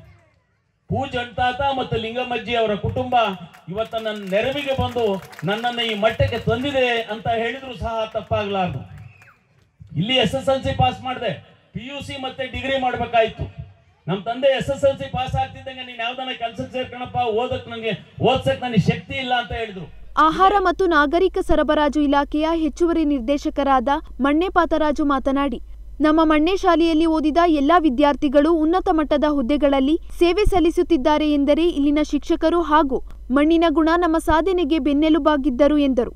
ಪೂಜಂಟಾತ ಮತ್ತು ಲಿಂಗಮಜ್ಜಿ ಅವರ ಕುಟುಂಬ ಇವತ್ತ ನನ್ನ ನೆರವಿಗೆ ಬಂದು ನನ್ನನ್ನು ಈ ಮಟ್ಟಕ್ಕೆ ತಂದಿದೆ ಅಂತ ಹೇಳಿದ್ರು ಸಹ ತಪ್ಪಾಗಲಾರದು ಇಲ್ಲಿ S S L C pass ಮಾಡಿದೆ ಪಿ ಯು ಸಿ ಮತ್ತೆ ಡಿಗ್ರಿ ಮಾಡ್ಬೇಕಾಯ್ತು ನಮ್ಮ ತಂದೆ S S L C pass ಆಗ್ತಿದ್ದಂಗೆ ನೀನು ಯಾವ್ದನ್ನ ಕೆಲ್ಸಕ್ಕೆ ಸೇರ್ಕಣಪ್ಪ ಓದಕ್ ನನಗೆ ಓದ್ಸಕ್ ನನಗೆ ಶಕ್ತಿ ಇಲ್ಲ ಅಂತ ಹೇಳಿದ್ರು ಆಹಾರ ಮತ್ತು ನಾಗರಿಕ ಸರಬರಾಜು ಇಲಾಖೆಯ ಹೆಚ್ಚುವರಿ ನಿರ್ದೇಶಕರಾದ ಮಣ್ಣೆ ಪಾತರಾಜು ಮಾತನಾಡಿ ನಮ್ಮ ಮಣ್ಣೆ ಶಾಲೆಯಲ್ಲಿ ಓದಿದ ಎಲ್ಲಾ ವಿದ್ಯಾರ್ಥಿಗಳು ಉನ್ನತ ಮಟ್ಟದ ಹುದ್ದೆಗಳಲ್ಲಿ ಸೇವೆ ಸಲ್ಲಿಸುತ್ತಿದ್ದಾರೆ ಎಂದರೆ ಇಲ್ಲಿನ ಶಿಕ್ಷಕರು ಹಾಗೂ ಮಣ್ಣಿನ ಗುಣ ನಮ್ಮ ಸಾಧನೆಗೆ ಬೆನ್ನೆಲುಬಾಗಿದ್ದರು ಎಂದರು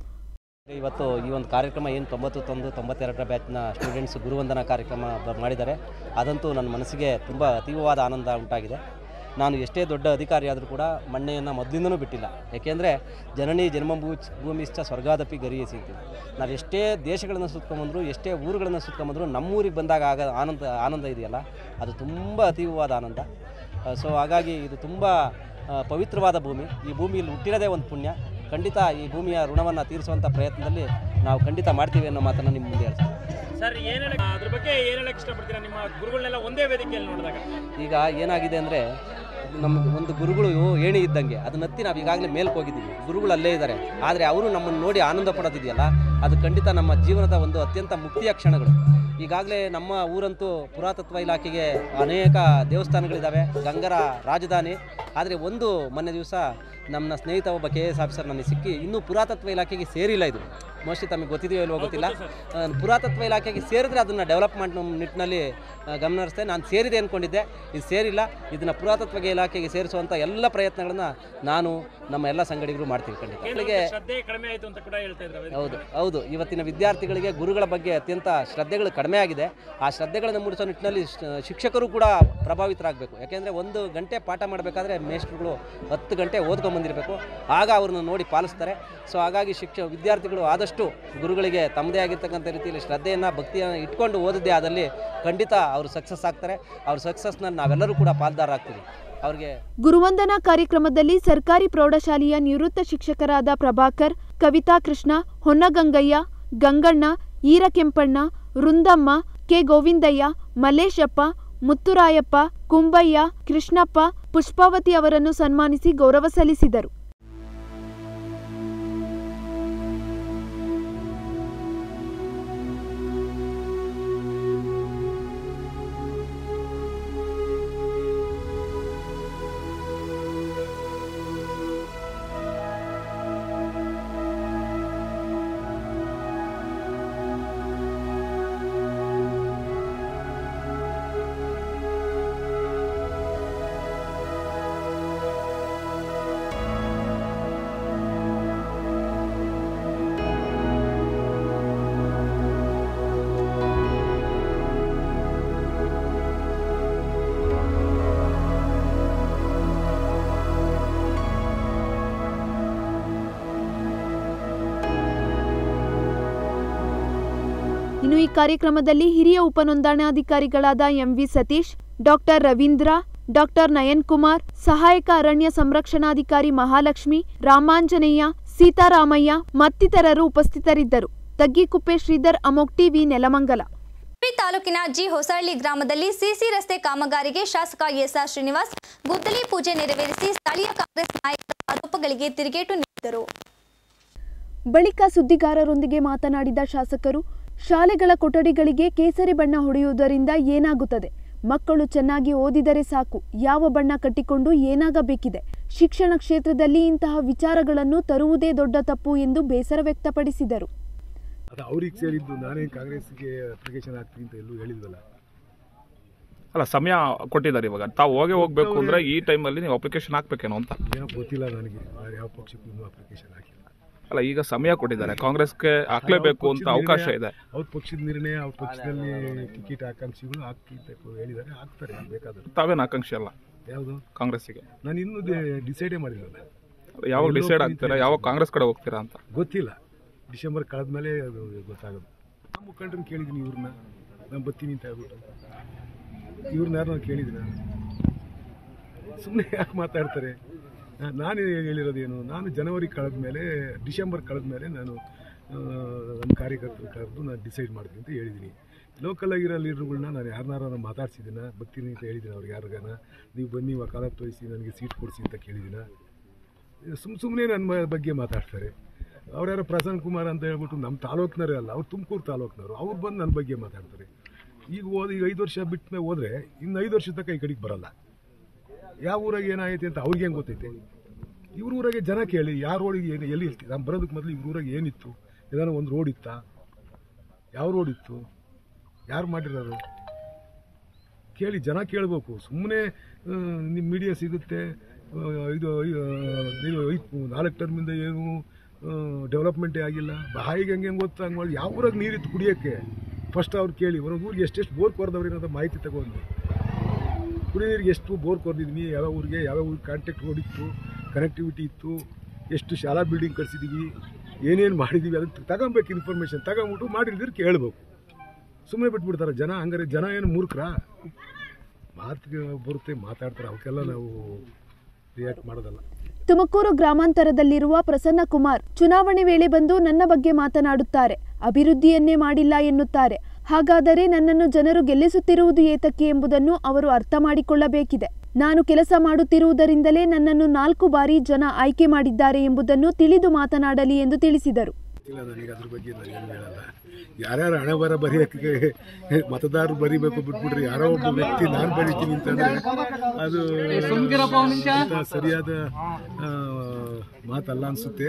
ಇವತ್ತು ಈ ಒಂದು ಕಾರ್ಯಕ್ರಮ ಏನು ತೊಂಬತ್ತು ತೊಂದು ತೊಂಬತ್ತೆರಡರ ಬ್ಯಾಚ್ನ ಸ್ಟೂಡೆಂಟ್ಸ್ ಗುರುವಂದನಾ ಕಾರ್ಯಕ್ರಮ ಬ- ಮಾಡಿದ್ದಾರೆ ಅದಂತೂ ನನ್ನ ಮನಸ್ಸಿಗೆ ತುಂಬ ಅತೀವವಾದ ಆನಂದ ಉಂಟಾಗಿದೆ ನಾನು ಎಷ್ಟೇ ದೊಡ್ಡ ಅಧಿಕಾರಿ ಆದರೂ ಕೂಡ ಮಣ್ಣೆಯನ್ನು ಮೊದಲಿಂದನೂ ಬಿಟ್ಟಿಲ್ಲ ಏಕೆಂದರೆ ಜನನಿ ಜನ್ಮಭೂಚ್ ಭೂಮಿಶ್ಚ ಸ್ವರ್ಗಾದಪಿ ಗರಿಯಿಸಿ ಅಂತೀವಿ ನಾವು ಎಷ್ಟೇ ದೇಶಗಳನ್ನು ಸುತ್ಕೊಂಬಂದ್ರು ಎಷ್ಟೇ ಊರುಗಳನ್ನು ಸುತ್ಕೊಂಬಂದ್ರು ನಮ್ಮೂರಿಗೆ ಬಂದಾಗ ಆಗ ಆನಂದ ಆನಂದ ಇದೆಯಲ್ಲ ಅದು ತುಂಬ ಅತೀವವಾದ ಆನಂದ ಸೊ ಹಾಗಾಗಿ ಇದು ತುಂಬ ಆ, ಪವಿತ್ರವಾದ ಭೂಮಿ ಈ ಭೂಮಿಯಲ್ಲಿ ಹುಟ್ಟಿರೋದೇ ಒಂದು ಪುಣ್ಯ ಖಂಡಿತ ಈ ಭೂಮಿಯ ಋಣವನ್ನು ತೀರಿಸುವಂಥ ಪ್ರಯತ್ನದಲ್ಲಿ ನಾವು ಖಂಡಿತ ಮಾಡ್ತೀವಿ ಅನ್ನೋ ಮಾತನ್ನು ನಿಮ್ಮ ಮುಂದೆ ಹೇಳ್ತೀನಿ ಸರ್ ಏನ್ ಹೇಳಕ್ ಅದ್ರ ಬಗ್ಗೆ ಏನ್ ಹೇಳಕ್ ಇಷ್ಟಪಡ್ತೀರಾ ನಿಮ್ಮ ಗುರುಗಳನ್ನೆಲ್ಲ ಒಂದೇ ವೇದಿಕೆಯಲ್ಲಿ ನೋಡಿದಾಗ ಈಗ ಏನಾಗಿದೆ ಅಂದರೆ ನಮ್ಮ ಒಂದು ಗುರುಗಳು ಏಣಿ ಇದ್ದಂಗೆ ಅದನ್ನ ಹತ್ತಿ ನಾವು ಈಗಾಗಲೇ ಮೇಲ್ಕ್ ಹೋಗಿದ್ದೀವಿ ಗುರುಗಳು ಅಲ್ಲೇ ಇದ್ದಾರೆ ಆದರೆ ಅವರು ನಮ್ಮನ್ನು ನೋಡಿ ಆನಂದ ಪಡೋದಿದೆಯಲ್ಲ ಅದು ಖಂಡಿತ ನಮ್ಮ ಜೀವನದ ಒಂದು ಅತ್ಯಂತ ಮುಕ್ತಿಯ ಕ್ಷಣಗಳು ಈಗಾಗಲೇ ನಮ್ಮ ಊರಂತೂ ಪುರಾತತ್ವ ಇಲಾಖೆಗೆ ಅನೇಕ ದೇವಸ್ಥಾನಗಳಿದ್ದಾವೆ ಗಂಗರ ರಾಜಧಾನಿ ಆದರೆ ಒಂದು ಮೊನ್ನೆ ದಿವಸ ನಮ್ಮ ಸ್ನೇಹಿತ ಒಬ್ಬ ಕೆ ಎಸ್ ಆಫೀಸರ್ ನನಗೆ ಸಿಕ್ಕಿ ಇನ್ನೂ ಪುರಾತತ್ವ ಇಲಾಖೆಗೆ ಸೇರಿಲ್ಲ ಇದು ಮೋಸ್ಟ್ಲಿ ತಮಗೆ ಗೊತ್ತಿದೆಯೋ ಇಲ್ವೋ ಗೊತ್ತಿಲ್ಲ ಆ, ಪುರಾತತ್ವ ಇಲಾಖೆಗೆ ಸೇರಿದ್ರೆ ಅದನ್ನು ಡೆವಲಪ್ಮೆಂಟ್ ನಿಟ್ಟಿನಲ್ಲಿ ಆ, ಗಮನ ಹರಿಸ್ತೇನೆ ನಾನು ಸೇರಿದೆ ಅಂದ್ಕೊಂಡಿದ್ದೆ ಇದು ಸೇರಿಲ್ಲ ಇದನ್ನು ಪುರಾತತ್ವ ಇಲಾಖೆಗೆ ಸೇರಿಸುವಂಥ ಎಲ್ಲ ಪ್ರಯತ್ನಗಳನ್ನು ನಾನು ನಮ್ಮ ಎಲ್ಲ ಸಂಗಡಿಗರು ಮಾಡ್ತೀವಿ ಖಂಡಿತ ಮಕ್ಕಳಿಗೆ ಶ್ರದ್ಧೆ ಕಡಿಮೆ ಆಯ್ತು ಅಂತ ಕೂಡ ಹೇಳ್ತಾ ಇದ್ದಾರೆ ಹೌದು ಹೌದು ಇವತ್ತಿನ ವಿದ್ಯಾರ್ಥಿಗಳಿಗೆ ಗುರುಗಳ ಬಗ್ಗೆ ಅತ್ಯಂತ ಶ್ರದ್ಧೆಗಳು ಕಡಿಮೆ ಆಗಿದೆ ಆ ಶ್ರದ್ಧೆಗಳನ್ನು ಮೂಡಿಸೋ ನಿಟ್ಟಿನಲ್ಲಿ ಶ- ಶಿಕ್ಷಕರು ಕೂಡ ಪ್ರಭಾವಿತರಾಗಬೇಕು ಯಾಕೆಂದರೆ ಒಂದು ಗಂಟೆ ಪಾಠ ಮಾಡಬೇಕಾದ್ರೆ ಮೇಷ್ಟ್ರುಗಳು ಹತ್ತು ಗಂಟೆ ಓದ್ಕೊಂಬಂದಿರಬೇಕು ಆಗ ಅವ್ರನ್ನ ನೋಡಿ ಪಾಲಿಸ್ತಾರೆ ಸೊ ಹಾಗಾಗಿ ಶಿಕ್ಷ ವಿದ್ಯಾರ್ಥಿಗಳು ಆದಷ್ಟು ಗುರುಗಳಿಗೆ ತಮ್ಮದೇ ಆಗಿರ್ತಕ್ಕಂಥ ರೀತಿಯಲ್ಲಿ ಶ್ರದ್ಧೆಯನ್ನು ಭಕ್ತಿಯನ್ನು ಇಟ್ಕೊಂಡು ಓದಿದ್ದೇ ಆದಲ್ಲಿ ಖಂಡಿತ ಅವರು ಸಕ್ಸಸ್ ಆಗ್ತಾರೆ ಅವ್ರ ಸಕ್ಸಸ್ನ ನಾವೆಲ್ಲರೂ ಕೂಡ ಪಾಲ್ದಾರಾಗ್ತೀವಿ ಅವ್ರಿಗೆ ಗುರುವಂದನಾ ಕಾರ್ಯಕ್ರಮದಲ್ಲಿ ಸರ್ಕಾರಿ ಪ್ರೌಢಶಾಲೆಯ ನಿವೃತ್ತ ಶಿಕ್ಷಕರಾದ ಪ್ರಭಾಕರ್ ಕವಿತಾ ಕೃಷ್ಣ ಹೊನ್ನಗಂಗಯ್ಯ ಗಂಗಣ್ಣ ಈರಕೆಂಪಣ್ಣ ವೃಂದಮ್ಮ ಕೆ ಗೋವಿಂದಯ್ಯ ಮಲ್ಲೇಶಪ್ಪ ಮುತ್ತುರಾಯಪ್ಪ ಕುಂಬಯ್ಯ ಕೃಷ್ಣಪ್ಪ ಪುಷ್ಪಾವತಿ ಅವರನ್ನು ಸನ್ಮಾನಿಸಿ ಗೌರವ ಸಲ್ಲಿಸಿದರು ಇನ್ನು ಈ ಕಾರ್ಯಕ್ರಮದಲ್ಲಿ ಹಿರಿಯ ಉಪನೋಂದಣಾಧಿಕಾರಿಗಳಾದ MV Satish doctor Raveendra doctor Nayan Kumar ಸಹಾಯಕ ಅರಣ್ಯ ಸಂರಕ್ಷಣಾಧಿಕಾರಿ ಮಹಾಲಕ್ಷ್ಮಿ ರಾಮಾಂಜನೇಯ ಸೀತಾರಾಮಯ್ಯ ಮತ್ತಿತರರು ಉಪಸ್ಥಿತರಿದ್ದರು ತಗ್ಗಿಕುಪ್ಪೆ ಶ್ರೀಧರ್ ಅಮೋಕ್ ಟಿವಿ ನೆಲಮಂಗಲ ಉಡುಪಿ ತಾಲೂಕಿನ ಜಿ ಹೊಸಳ್ಳಿ ಗ್ರಾಮದಲ್ಲಿ ಸಿಸಿ ರಸ್ತೆ ಕಾಮಗಾರಿಗೆ ಶಾಸಕ ಎಸ್ಆರ್ ಶ್ರೀನಿವಾಸ್ ಗುದ್ದಲಿ ಪೂಜೆ ನೆರವೇರಿಸಿ ಸ್ಥಳೀಯ ಕಾಂಗ್ರೆಸ್ ನಾಯಕರ ಆರೋಪಗಳಿಗೆ ತಿರುಗೇಟು ನೀಡಿದರು ಬಳಿಕ ಸುದ್ದಿಗಾರರೊಂದಿಗೆ ಮಾತನಾಡಿದ ಶಾಸಕರು ಶಾಲೆಗಳ ಕೊಠಡಿಗಳಿಗೆ ಕೇಸರಿ ಬಣ್ಣ ಹೊಡೆಯುವುದರಿಂದ ಏನಾಗುತ್ತದೆ ಮಕ್ಕಳು ಚೆನ್ನಾಗಿ ಓದಿದರೆ ಸಾಕು ಯಾವ ಬಣ್ಣ ಕಟ್ಟಿಕೊಂಡು ಏನಾಗಬೇಕಿದೆ ಶಿಕ್ಷಣ ಕ್ಷೇತ್ರದಲ್ಲಿ ಇಂತಹ ವಿಚಾರಗಳನ್ನು ತರುವುದೇ ದೊಡ್ಡ ತಪ್ಪು ಎಂದು ಬೇಸರ ವ್ಯಕ್ತಪಡಿಸಿದರು ಅದು ಅವ್ರಿಗೆ ಸೇರಿದ್ದು ನಾನೇ ಕಾಂಗ್ರೆಸ್ಗೆ ಅಪ್ಲಿಕೇಶನ್ ಹಾಕ್ತೀನಿ ಅಂತ ಎಲ್ಲೂ ಹೇಳಿದ್ವಲ್ಲ ಅಲ್ಲ ಸಮಯ ಕೊಟ್ಟಿದ್ದಾರೆ ಇವಾಗ ತಾವು ಹೋಗೇ ಹೋಗ್ಬೇಕು ಅಂದ್ರೆ ಈ ಟೈಮಲ್ಲಿ ನೀವು ಅಪ್ಲಿಕೇಶನ್ ಹಾಕ್ಬೇಕೇನೋ ಅಂತ ಏನೋ ಗೊತ್ತಿಲ್ಲ ನನಗೆ ಯಾರು ಯಾವ ಪಕ್ಷಕ್ಕೂ ಇನ್ನೂ ಅಪ್ಲಿಕೇಶನ್ ಹಾಕಿಲ್ಲ ಅಲ್ಲ ಈಗ ಸಮಯ ಕೊಟ್ಟಿದ್ದಾರೆ ಕಾಂಗ್ರೆಸ್ಗೆ ಹಾಕ್ಲೇಬೇಕು ಅಂತ ಅವಕಾಶ ಇದೆ ಅವ್ರ ಪಕ್ಷದ ನಿರ್ಣಯ ಅವ್ರ ಪಕ್ಷದಲ್ಲಿ ಟಿಕೆಟ್ ಆಕಾಂಕ್ಷಿಗಳು ಹಾಕಿ ಅಂತ ಹೇಳಿದ್ದಾರೆ ಹಾಕ್ತಾರೆ ಬೇಕಾದ್ರೆ ತಾವೇನು ಆಕಾಂಕ್ಷಿ ಅಲ್ಲ ಯಾವುದು ಕಾಂಗ್ರೆಸ್ಸಿಗೆ ನಾನು ಇನ್ನೂ ಡಿಸೈಡೇ ಮಾಡಿಲ್ಲ ಯಾವಾಗ ಡಿಸೈಡ್ ಆಗ್ತೀರಾ ಯಾವಾಗ ಕಾಂಗ್ರೆಸ್ ಕಡೆ ಹೋಗ್ತೀರಾ ಅಂತ ಗೊತ್ತಿಲ್ಲ ಡಿಸೆಂಬರ್ ಕಳೆದ್ಮೇಲೆ ಅದು ಗೊತ್ತಾಗೋದು ನಮ್ಮ ಮುಖಂಡರನ್ನ ಕೇಳಿದ್ದೀನಿ ಇವ್ರನ್ನ ನಾನು ಬರ್ತೀನಿ ಅಂತ ಹೇಳ್ಬಿಟ್ಟು ಇವ್ರನ್ನ ಯಾರು ನಾನು ಕೇಳಿದ್ದೀನಿ ಸುಮ್ಮನೆ ಯಾಕೆ ಮಾತಾಡ್ತಾರೆ ನಾ- ನಾನು ಹೇಳಿರೋದೇನು ನಾನು ಜನವರಿ ಕಳೆದ ಮೇಲೆ ಡಿಸೆಂಬರ್ ಕಳೆದ ಮೇಲೆ ನಾನು ಆ, ನಮ್ಮ ಕಾರ್ಯಕರ್ತರು ಕರೆದು ನಾನು ಡಿಸೈಡ್ ಮಾಡ್ತೀನಿ ಅಂತ ಹೇಳಿದ್ದೀನಿ ಲೋಕಲ್ ಆಗಿರೋ ಲೀಡ್ರುಗಳ್ನ ನಾನು ಯಾರನ್ನಾರ ಮಾತಾಡ್ಸಿದ್ದೀನ ಬರ್ತೀನಿ ಅಂತ ಹೇಳಿದ್ದೀನಿ ಅವ್ರಿಗೆ ಯಾರಿಗಾನ ನೀವು ಬನ್ನಿ ವಕಾಲತ್ ತೋರಿಸಿ ನನಗೆ ಸೀಟ್ ಕೊಡಿಸಿ ಅಂತ ಕೇಳಿದ್ದೀನ ಸುಮ್ಮ ಸುಮ್ಮನೆ ನನ್ನ ಬಗ್ಗೆ ಮಾತಾಡ್ತಾರೆ ಅವ್ರ್ಯಾರೋ ಪ್ರಸನ್ನ ಕುಮಾರ್ ಅಂತ ಹೇಳ್ಬಿಟ್ಟು ನಮ್ಮ ತಾಲೂಕ್ನವರೇ ಅಲ್ಲ ಅವ್ರು ತುಮಕೂರು ತಾಲೂಕ್ನವರು ಅವ್ರು ಬಂದು ನನ್ನ ಬಗ್ಗೆ ಮಾತಾಡ್ತಾರೆ ಈಗ ಹೋದ ಈಗ ಐದು ವರ್ಷ ಬಿಟ್ಟ ಮೇಲೆ ಹೋದರೆ ಇನ್ನು ಐದು ವರ್ಷ ತನಕ ಈ ಕಡೆಗೆ ಬರಲ್ಲ ಯಾವ ಊರಾಗ ಏನಾಗೈತೆ ಅಂತ ಅವ್ರಿಗೆ ಹೆಂಗೆ ಗೊತ್ತೈತೆ ಇವ್ರ ಊರಾಗೆ ಜನ ಕೇಳಿ ಯಾವ ರೋಡಿಗೆ ಏನು ಎಲ್ಲಿ ಇರ್ತೀವಿ ನಾನು ಬರೋದಕ್ಕೆ ಮೊದಲು ಇವ್ರ ಊರಾಗೆ ಏನಿತ್ತು ಏನಾದ್ರು ಒಂದು ರೋಡ್ ಇತ್ತಾ ಯಾವ ರೋಡ್ ಇತ್ತು ಯಾರು ಮಾಡಿರೋರು ಕೇಳಿ ಜನ ಕೇಳಬೇಕು ಸುಮ್ಮನೆ ನಿಮ್ಮ ಮೀಡಿಯಾ ಸಿಗುತ್ತೆ ಆ, ಇದು ಆ, ನೀವು ಐದು ನಾಲ್ಕು ಟರ್ಮಿಂದ ಏನು ಡೆವಲಪ್ಮೆಂಟೇ ಆಗಿಲ್ಲ ಬಾಯಿಗೆ ಹಂಗೆ ಹೆಂಗೆ ಗೊತ್ತಾ ಹಂಗೆ ಮಾಡಿ ಯಾವ ಊರಾಗ ನೀರಿತ್ತು ಕುಡಿಯೋಕ್ಕೆ ಫಸ್ಟ್ ಅವ್ರು ಕೇಳಿ ಒಂದೊಂದು ಊರಿಗೆ ಎಷ್ಟೆಷ್ಟು ಬೋರ್ ಕೊರ್ದವ್ರಿ ಅನ್ನೋದು ಮಾಹಿತಿ ತಗೊಂಡು ಕುಡಿಯೋ ನೀರಿಗೆ ಎಷ್ಟು ಬೋರ್ ಕೊರ್ದಿದ್ವಿ ಯಾವ ಊರಿಗೆ ಯಾವ ಊರಿಗೆ ಕಾಂಟ್ಯಾಕ್ಟ್ ರೋಡ್ ಇತ್ತು ಕನೆಕ್ಟಿವಿಟಿ ಇತ್ತು ಎಷ್ಟು ಶಾಲಾ ಬಿಲ್ಡಿಂಗ್ ಕಟ್ಸಿದ್ದೀವಿ ಏನೇನು ಮಾಡಿದ್ದೀವಿ ಅದಕ್ಕೆ ತಗೊಬೇಕು ಇನ್ಫಾರ್ಮೇಷನ್ ತಗೊಂಬಿಟ್ಟು ಮಾಡಿದ್ರೆ ಕೇಳಬೇಕು ಸುಮ್ಮನೆ ಬಿಟ್ಬಿಡ್ತಾರೆ ಜನ ಹಂಗಾರೆ ಜನ ಏನು ಮೂರ್ಖರಾ ಮಾತಿಗೆ ಬರುತ್ತೆ ಮಾತಾಡ್ತಾರೆ ಅವಕ್ಕೆಲ್ಲ ನಾವು ರಿಯಾಕ್ಟ್ ಮಾಡೋದಲ್ಲ ತುಮಕೂರು ಗ್ರಾಮಾಂತರದಲ್ಲಿರುವ ಪ್ರಸನ್ನ ಕುಮಾರ್ ಚುನಾವಣೆ ವೇಳೆ ಬಂದು ನನ್ನ ಬಗ್ಗೆ ಮಾತನಾಡುತ್ತಾರೆ ಅಭಿವೃದ್ಧಿಯನ್ನೇ ಮಾಡಿಲ್ಲ ಎನ್ನುತ್ತಾರೆ ಹಾಗಾದರೆ ನನ್ನನ್ನು ಜನರು ಗೆಲ್ಲಿಸುತ್ತಿರುವುದು ಏತಕ್ಕೆ ಎಂಬುದನ್ನು ಅವರು ಅರ್ಥ ಮಾಡಿಕೊಳ್ಳಬೇಕಿದೆ ನಾನು ಕೆಲಸ ಮಾಡುತ್ತಿರುವುದರಿಂದಲೇ ನನ್ನನ್ನು ನಾಲ್ಕು ಬಾರಿ ಜನ ಆಯ್ಕೆ ಮಾಡಿದ್ದಾರೆ ಎಂಬುದನ್ನು ತಿಳಿದು ಮಾತನಾಡಲಿ ಎಂದು ತಿಳಿಸಿದರು ಇಲ್ಲ ನನಗೆ ಅದ್ರ ಬಗ್ಗೆ ನಾನು ಏನು ಹೇಳಲ್ಲ ಯಾರ್ಯಾರು ಹಣೆ ಬರ ಬರೆಯೋಕ್ಕೆ ಮತದಾರರು ಬರಿಬೇಕು ಬಿಟ್ಬಿಟ್ರೆ ಯಾರೋ ಒಬ್ಬ ವ್ಯಕ್ತಿ ನಾನು ಬರಿತೀನಿ ಅಂತಂದ್ರೆ ಅದು ಅಂತ ಸರಿಯಾದ ಆ, ಮಾತಲ್ಲ ಅನಿಸುತ್ತೆ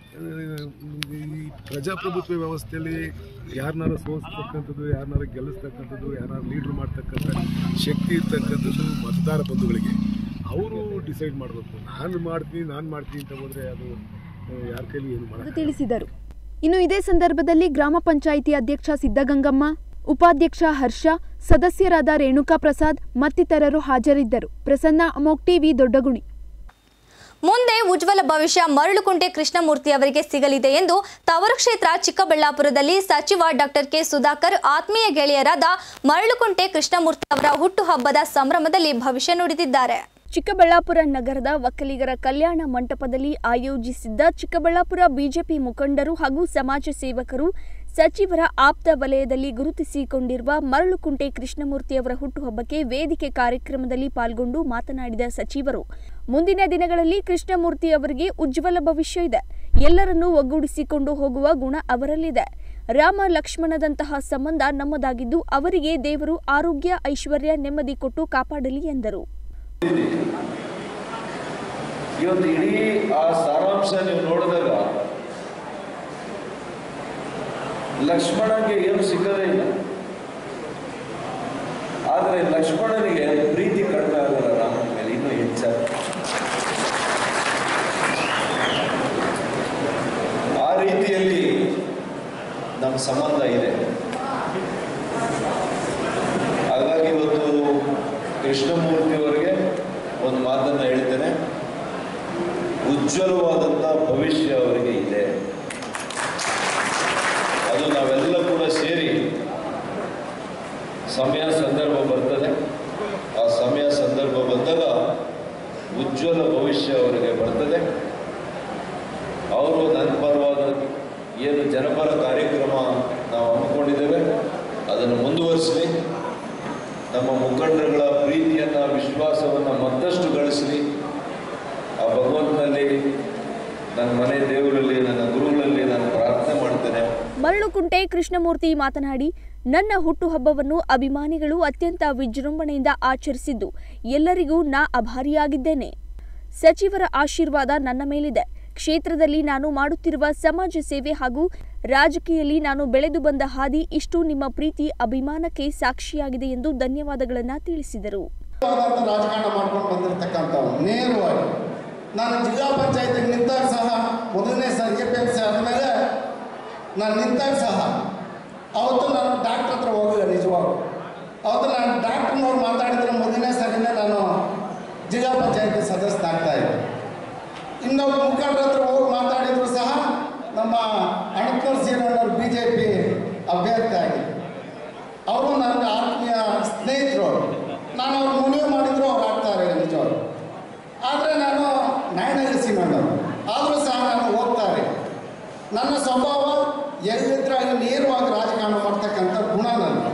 ಈ ಪ್ರಜಾಪ್ರಭುತ್ವ ವ್ಯವಸ್ಥೆಯಲ್ಲಿ ಯಾರನ್ನಾರು ಸೋಲಿಸ್ತಕ್ಕಂಥದ್ದು ಯಾರನ್ನಾರು ಗೆಲ್ಲಿಸ್ತಕ್ಕಂಥದ್ದು ಯಾರನ್ನಾರು ಲೀಡ್ರ್ ಮಾಡ್ತಕ್ಕಂಥ ಶಕ್ತಿ ಇರ್ತಕ್ಕಂಥದ್ದು ಮತದಾರ ಬಂಧುಗಳಿಗೆ ಅವರು ಡಿಸೈಡ್ ಮಾಡಬೇಕು ನಾನು ಮಾಡ್ತೀನಿ ನಾನು ಮಾಡ್ತೀನಿ ಅಂತ ಹೋದರೆ ಅದು ಯಾರ ಕೈಲಿ ಏನು ಮಾಡೋದು ಎಂದು ತಿಳಿಸಿದರು ಇನ್ನು ಇದೇ ಸಂದರ್ಭದಲ್ಲಿ ಗ್ರಾಮ ಪಂಚಾಯಿತಿ ಅಧ್ಯಕ್ಷ ಸಿದ್ದಗಂಗಮ್ಮ ಉಪಾಧ್ಯಕ್ಷ ಹರ್ಷ ಸದಸ್ಯರಾದ ರೇಣುಕಾ ಪ್ರಸಾದ್ ಮತ್ತಿತರರು ಹಾಜರಿದ್ದರು ಪ್ರಸನ್ನ ಅಮೋಕ್ ಟಿವಿ ದೊಡ್ಡಗುಣಿ ಮುಂದೆ ಉಜ್ವಲ ಭವಿಷ್ಯ ಮರಳುಕುಂಟೆ ಕೃಷ್ಣಮೂರ್ತಿ ಅವರಿಗೆ ಸಿಗಲಿದೆ ಎಂದು ತವರು ಕ್ಷೇತ್ರ ಚಿಕ್ಕಬಳ್ಳಾಪುರದಲ್ಲಿ ಸಚಿವ ಡಾಕ್ಟರ್ ಕೆ ಸುಧಾಕರ್ ಆತ್ಮೀಯ ಗೆಳೆಯರಾದ ಮರಳುಕುಂಟೆ ಕೃಷ್ಣಮೂರ್ತಿ ಅವರ ಹುಟ್ಟುಹಬ್ಬದ ಸಂಭ್ರಮದಲ್ಲಿ ಭವಿಷ್ಯ ನುಡಿದಿದ್ದಾರೆ ಚಿಕ್ಕಬಳ್ಳಾಪುರ ನಗರದ ಒಕ್ಕಲಿಗರ ಕಲ್ಯಾಣ ಮಂಟಪದಲ್ಲಿ ಆಯೋಜಿಸಿದ್ದ ಚಿಕ್ಕಬಳ್ಳಾಪುರ ಬಿಜೆಪಿ ಮುಖಂಡರು ಹಾಗೂ ಸಮಾಜ ಸೇವಕರು ಸಚಿವರ ಆಪ್ತ ವಲಯದಲ್ಲಿ ಗುರುತಿಸಿಕೊಂಡಿರುವ ಮರಳುಕುಂಟೆ ಕೃಷ್ಣಮೂರ್ತಿ ಅವರ ಹುಟ್ಟುಹಬ್ಬಕ್ಕೆ ವೇದಿಕೆ ಕಾರ್ಯಕ್ರಮದಲ್ಲಿ ಪಾಲ್ಗೊಂಡು ಮಾತನಾಡಿದ ಸಚಿವರು ಮುಂದಿನ ದಿನಗಳಲ್ಲಿ ಕೃಷ್ಣಮೂರ್ತಿ ಅವರಿಗೆ ಉಜ್ವಲ ಭವಿಷ್ಯ ಇದೆ ಎಲ್ಲರನ್ನೂ ಒಗ್ಗೂಡಿಸಿಕೊಂಡು ಹೋಗುವ ಗುಣ ಅವರಲ್ಲಿದೆ ರಾಮ ಲಕ್ಷ್ಮಣದಂತಹ ಸಂಬಂಧ ನಮ್ಮದಾಗಿದ್ದು ಅವರಿಗೆ ದೇವರು ಆರೋಗ್ಯ ಐಶ್ವರ್ಯ ನೆಮ್ಮದಿ ಕೊಟ್ಟು ಕಾಪಾಡಲಿ ಎಂದರು ಇವತ್ತು ಇಡೀ ಆ ಸಾರಾಂಶ ನೀವು ನೋಡಿದಾಗ ಲಕ್ಷ್ಮಣನಿಗೆ ಏನು ಸಿಕ್ಕದೇ ಇಲ್ಲ ಆದರೆ ಲಕ್ಷ್ಮಣನಿಗೆ ಪ್ರೀತಿ ಕಡಿಮೆ ಆಗಲ್ಲ ರಾಮನ ಮೇಲೆ ಇನ್ನೂ ಹೆಚ್ಚಾಗಿ ಆ ರೀತಿಯಲ್ಲಿ ನಮ್ಮ ಸಂಬಂಧ ಇದೆ ಹಾಗಾಗಿ ಇವತ್ತು ಕೃಷ್ಣಮೂರ್ತಿಯವರಿಗೆ ಒಂದು ಮಾತನ್ನು ಹೇಳ್ತೇನೆ ಉಜ್ವಲವಾದಂಥ ಭವಿಷ್ಯ ಅವರಿಗೆ ಇದೆ ಅದು ನಾವೆಲ್ಲ ಕೂಡ ಸೇರಿ ಸಮಯ ಸಂದರ್ಭ ಬರ್ತದೆ ಆ ಸಮಯ ಸಂದರ್ಭ ಬಂದಾಗ ಉಜ್ವಲ ಭವಿಷ್ಯ ಅವರಿಗೆ ಬರ್ತದೆ ಅವರು ನನ್ನ ಪರವಾದ ಏನು ಜನಪರ ಕಾರ್ಯಕ್ರಮ ನಾವು ಹಮ್ಮಿಕೊಂಡಿದ್ದೇವೆ ಅದನ್ನು ಮುಂದುವರಿಸಲಿ ನಮ್ಮ ಮುಖಂಡರುಗಳ ಪ್ರೀತಿಯನ್ನು ವಿಶ್ವಾಸವನ್ನು ಮತ್ತಷ್ಟು ಗಳಿಸಲಿ ಆ ಭಗವಂತನಲ್ಲಿ ನನ್ನ ಮನೆ ದೇವರಲ್ಲಿ ನನ್ನ ಗುರುಗಳಲ್ಲಿ ನಾನು ಪ್ರಾರ್ಥನೆ ಮಾಡ್ತೇನೆ ಮರಳುಕುಂಟೆ ಕೃಷ್ಣಮೂರ್ತಿ ಮಾತನಾಡಿ ನನ್ನ ಹುಟ್ಟುಹಬ್ಬವನ್ನು ಅಭಿಮಾನಿಗಳು ಅತ್ಯಂತ ವಿಜೃಂಭಣೆಯಿಂದ ಆಚರಿಸಿದ್ದು ಎಲ್ಲರಿಗೂ ನಾ ಅಭಾರಿಯಾಗಿದ್ದೇನೆ ಸಚಿವರ ಆಶೀರ್ವಾದ ನನ್ನ ಮೇಲಿದೆ ಕ್ಷೇತ್ರದಲ್ಲಿ ನಾನು ಮಾಡುತ್ತಿರುವ ಸಮಾಜ ಸೇವೆ ಹಾಗೂ ರಾಜಕೀಯದಲ್ಲಿ ನಾನು ಬೆಳೆದು ಬಂದ ಹಾದಿ ಇಷ್ಟು ನಿಮ್ಮ ಪ್ರೀತಿ ಅಭಿಮಾನಕ್ಕೆ ಸಾಕ್ಷಿಯಾಗಿದೆ ಎಂದು ಧನ್ಯವಾದಗಳನ್ನು ತಿಳಿಸಿದರು ಪದಾರ್ಥ ರಾಜಕಾರಣ ಮಾಡ್ಕೊಂಡು ಬಂದಿರತಕ್ಕಂಥವ್ರು ನೇರವಾಗಿ ನಾನು ಜಿಲ್ಲಾ ಪಂಚಾಯತಿಗೆ ನಿಂತಾಗ ಸಹ ಮೊದಲನೇ ಸಲ ಎ ಪಿ ಎಮ್ ಸಿ ಆದಮೇಲೆ ನಾನು ನಿಂತಾಗ ಸಹ ಅವತ್ತು ನಾನು ಡಾಕ್ಟ್ರ್ ಹತ್ರ ಹೋಗಿಲ್ಲ ನಿಜವಾಗ್ಲು ಅವತ್ತು ನಾನು ಡಾಕ್ಟ್ರ್ನವ್ರು ಮಾತಾಡಿದ್ರೆ ಮೊದಲನೇ ಸರಿನೇ ನಾನು ಜಿಲ್ಲಾ ಪಂಚಾಯತಿ ಸದಸ್ಯನಾಗ್ತಾ ಇದ್ದೆ ಇನ್ನೊಬ್ಬ ಮುಖಂಡರ ಹತ್ರ ಹೋಗಿ ಮಾತಾಡಿದ್ರು ಸಹ ನಮ್ಮ ಅಣಕೂರ್ ಸೀರಣ್ಣವ್ರು ಬಿ ಜೆ ಪಿ ಅಭ್ಯರ್ಥಿ ಆಗಿದ್ರು ಅವರು ನನಗೆ ಆತ್ಮೀಯ ಸ್ನೇಹಿತರು ನಾನು ಅವ್ರು ಮುನಿವು ಮಾಡಿದ್ರು ಅವ್ರು ಆಗ್ತಾರೆ ನಿಜವರು ಆದರೆ ನಾನು ನಾಯನಹಳ್ಳಿ ಸೀಮಣ್ಣವರು ಆದರೂ ಸಹ ನಾನು ಹೋಗ್ತಾರೆ ನನ್ನ ಸ್ವಭಾವ ಎಲ್ಲಿದ್ರೆ ಅಲ್ಲಿ ನೇರವಾಗಿ ರಾಜಕಾರಣ ಮಾಡ್ತಕ್ಕಂಥ ಗುಣ ನನಗೆ